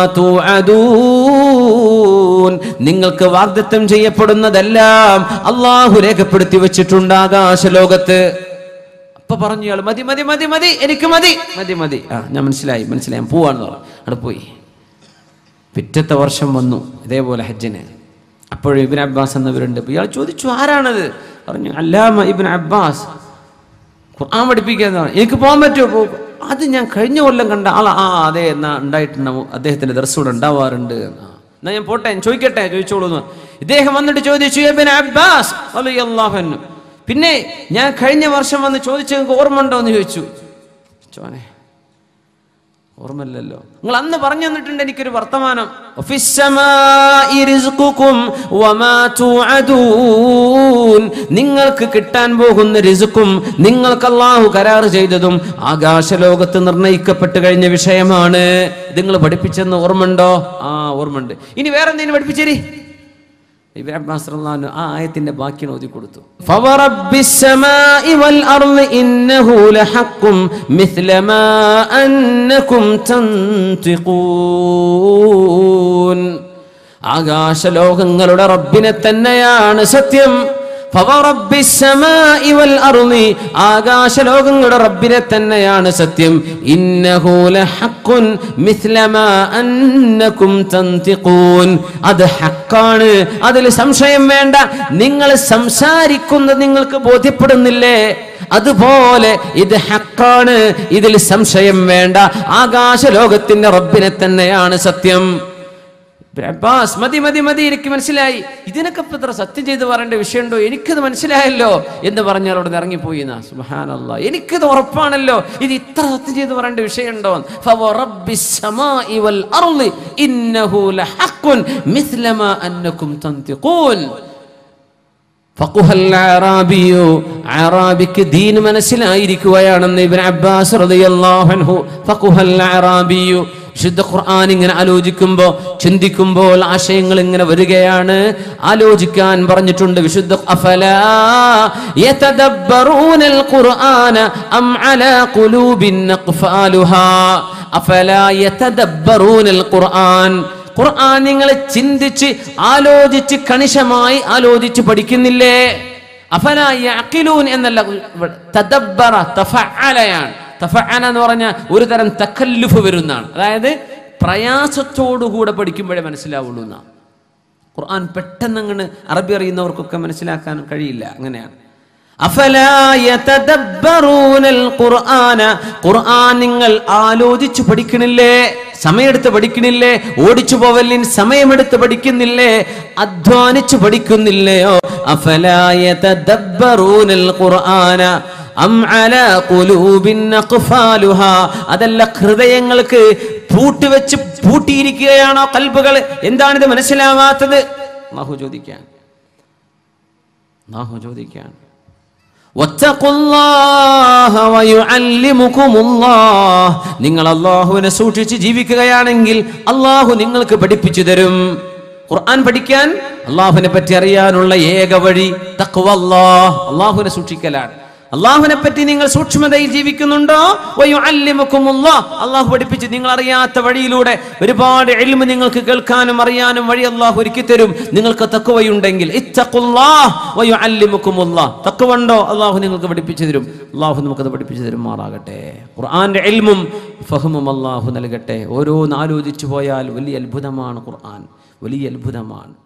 തുഅദൂൻ നിങ്ങൾക്ക് വാഗ്ദത്തം ചെയ്യപ്പെടുന്നതെല്ലാം അള്ളാഹു രേഖപ്പെടുത്തി വെച്ചിട്ടുണ്ട് ആകാശലോകത്ത് അപ്പൊ പറഞ്ഞു ഇയാൾ മതി മതി മതി മതി എനിക്ക് മതി മതി മതി ആ ഞാൻ മനസ്സിലായി മനസ്സിലായി ഞാൻ പോവാന്ന് പറഞ്ഞു അവിടെ പോയി പിറ്റത്തെ വർഷം വന്നു ഇതേപോലെ ഹജ്ജിന് അപ്പോഴും ഇബിൻ അബ്ബാസ് എന്നവരുണ്ട് അപ്പൊ ഇയാൾ ചോദിച്ചു ആരാണത് പറഞ്ഞു അല്ലാമ ഇബിൻ അബ്ബാസ് ഖുർആൻ പഠിപ്പിക്കുക എനിക്ക് പോകാൻ പറ്റുമോ പോ- അത് ഞാൻ കഴിഞ്ഞ കൊല്ലം കണ്ട ആളാ ആ അതെ എന്നാ ഉണ്ടായിട്ടുണ്ടാവും അദ്ദേഹത്തിന്റെ ദർശനം ഉണ്ടാവാറുണ്ട് ആ. എന്നാ ഞാൻ പോട്ടെ ഞാൻ ചോദിക്കട്ടെ ചോദിച്ചോളൂ എന്ന്. ഇദ്ദേഹം വന്നിട്ട് ചോദിച്ചു ഇബ്ൻ അബ്ബാസ് റളിയല്ലാഹു അൻഹു. പിന്നെ ഞാൻ കഴിഞ്ഞ വർഷം വന്ന് ചോദിച്ചു നിങ്ങൾക്ക് ഓർമ്മ ഉണ്ടോ എന്ന് ചോദിച്ചു ചോനെ ഓർമ്മയില്ലല്ലോ നിങ്ങൾ അന്ന് പറഞ്ഞു തന്നിട്ടുണ്ട് എനിക്കൊരു വർത്തമാനം "വഫിസ്സമാഇ റിസ്ഖുക്കും വമാ തുഅദൂൻ." നിങ്ങൾക്ക് കിട്ടാൻ പോകുന്ന റിസുക്കും നിങ്ങൾക്ക് അള്ളാഹു കരാർ ചെയ്തതും ആകാശലോകത്ത് നിർണയിക്കപ്പെട്ട് കഴിഞ്ഞ വിഷയമാണ് ഇത് നിങ്ങൾ പഠിപ്പിച്ചെന്ന് ഓർമ്മയുണ്ടോ ആ ഓർമ്മയുണ്ട് ഇനി വേറെ എന്തെങ്കിലും പഠിപ്പിച്ചേരി ഇബ്രാഹിം അബ്ബാസ് റളിയല്ലാഹു അൻഹു ആ ആയത്തിന്റെ ബാക്കിയാണ് ഓതി കൊടുത്തു ഫവറബ്ബിസ് സമാഇ വൽ അർളി ഇന്നഹു ലഹഖും മിസ്ല മാ അന്നകും തൻതിഖൂൻ ആകാശലോകങ്ങളുടെ റബ്ബിനെ തന്നെയാണ് സത്യം ഫവറബ്ബിസ് സമാഇ വൽ അർളി ആകാശലോകങ്ങളുടെ റബ്ബിനെ തന്നെയാണ് സത്യം ഇന്നഹു ലഹഖുൻ മിസ്ല മാ അന്നകും തൻതിഖൂൻ അത് ഹക്കാണ് അതിൽ സംശയം വേണ്ട നിങ്ങൾ സംസാരിക്കുന്നത് നിങ്ങൾക്ക് ബോധ്യപ്പെടുന്നില്ലേ അതുപോലെ ഇത് ഹക്കാണ് ഇതിൽ സംശയം വേണ്ട ആകാശലോകത്തിന്റെ റബ്ബിനെ തന്നെയാണ് സത്യം അബ്ബാസ് മതി മതി മതി എനിക്ക് മനസ്സിലായി ഇതിനൊക്കെ ഇപ്പൊ ഇത്ര സത്യം ചെയ്ത് പറയേണ്ട വിഷയമുണ്ടോ എനിക്കത് മനസ്സിലായല്ലോ എന്ന് പറഞ്ഞാൽ അവിടെ ഇറങ്ങിപ്പോയി എന്നാ സുബ്ഹാനല്ലാ എനിക്കത് ഉറപ്പാണല്ലോ ഇത് ഇത്ര സത്യം ചെയ്ത് പറയേണ്ട വിഷയമുണ്ടോ ഫവറബ്ബിസ് സമാഇ വൽ അർളി ഇന്നഹു ലഹഖുൻ മിസ്ല മാ അന്നകും തൻതിഖൂൻ ഫഖുഹൽ അറാബിയു അറാബിക്ക് ദീൻ മനസ്സിലായിരിക്കുകയാണെന്ന് ഇബ്നു അബ്ബാസ് റളിയല്ലാഹു അൻഹു ഫഖുഹൽ അറാബിയു ശുദ്ധ ഖുർആൻ ഇങ്ങനെ ആലോചിക്കുമ്പോൾ ചിന്തിക്കുമ്പോൾ ആശയങ്ങൾ ഇങ്ങനെ വരികയാണ് ആലോചിക്കാൻ പറഞ്ഞിട്ടുണ്ട് വിശുദ്ധ അഫലാ യതദബ്ബറൂനൽ ഖുർആന അം അലാ ഖുലൂബിൻ അഖ്ഫാലുഹാ അഫലാ യതദബ്ബറൂനൽ ഖുർആൻ ഖുർആൻ നിങ്ങൾ ചിന്തിച്ച് ആലോചിച്ച് കണിശമായി ആലോചിച്ച് പഠിക്കുന്നില്ലേ അഫല യഅഖിലൂൻ എന്നല്ല തദബ്ബറ തഫഅലയാണ് തഫഅന എന്ന് പറഞ്ഞാൽ ഒരു തരം തക്കല്ലുഫ് വരുന്നതാണ് അതായത് പ്രയാസത്തോടുകൂടെ പഠിക്കുമ്പോഴേ മനസ്സിലാവുള്ളൂ എന്നാണ് ഖുർആൻ പെട്ടെന്ന് അങ്ങ് അറബി അറിയുന്നവർക്കൊക്കെ മനസ്സിലാക്കാൻ കഴിയില്ല അങ്ങനെയാണ് അഫലാ യതദബ്ബറൂനൽ ഖുർആന ഖുർആൻ നിങ്ങൾ ആലോചിച്ചു പഠിക്കണില്ലേ സമയമെടുത്ത് പഠിക്കണില്ലേ ഓടിച്ചു പോവലിൻ സമയമെടുത്ത് പഠിക്കുന്നില്ലേ അധ്വാനിച്ചു പഠിക്കുന്നില്ലയോ അഫലാ യതദബ്ബറൂനൽ ഖുർആന അം അലാ ഖുലൂബിൻ അഖ്ഫാലുഹാ അതല്ല ഹൃദയങ്ങൾക്ക് പൂട്ടിവെച്ച് പൂട്ടിയിരിക്കുകയാണോ കൽബുകൾ എന്താണിത് മനസ്സിലാവാത്തത് അല്ലാഹു ചോദിക്കാൻ അല്ലാഹു ചോദിക്കാൻ വത്തഖുല്ലാഹ വയുഅല്ലിമുകുമുല്ലാഹ്. നിങ്ങൾ അള്ളാഹുവിനെ സൂക്ഷിച്ച് ജീവിക്കുകയാണെങ്കിൽ അള്ളാഹു നിങ്ങൾക്ക് പഠിപ്പിച്ചു തരും ഖുർആൻ പഠിക്കാൻ അള്ളാഹുവിനെ പറ്റി അറിയാനുള്ള ഏക വഴി തഖ്വല്ലാഹ് അള്ളാഹുവിനെ സൂക്ഷിക്കലാണ് അള്ളാഹുവിനെ പറ്റി നിങ്ങൾ സൂക്ഷ്മതയിൽ ജീവിക്കുന്നുണ്ടോ വയുഅല്ലിമുകുമുല്ലാഹ്. അള്ളാഹു പഠിപ്പിച്ച് നിങ്ങൾ അറിയാത്ത വഴിയിലൂടെ ഒരുപാട് എൽമ് നിങ്ങൾക്ക് കേൾക്കാനും അറിയാനും വഴി അള്ളാഹു ഒരുക്കി തരും നിങ്ങൾക്ക് തക്കുവയുണ്ടെങ്കിൽ ഇത്തഖുല്ലാഹ് വയുഅല്ലിമുകുമുല്ലാഹ്. തക്കുവണ്ടോ അള്ളാഹു നിങ്ങൾക്ക് പഠിപ്പിച്ചു തരും അള്ളാഹു നമുക്കത് പഠിപ്പിച്ചു തരുമാറാകട്ടെ ഖുർആന്റെ എൽമും ഫഹമും അള്ളാഹു നൽകട്ടെ ഓരോന്ന് ആലോചിച്ചു പോയാൽ വലിയ അത്ഭുതമാണ് ഖുർആൻ വലിയ അത്ഭുതമാണ്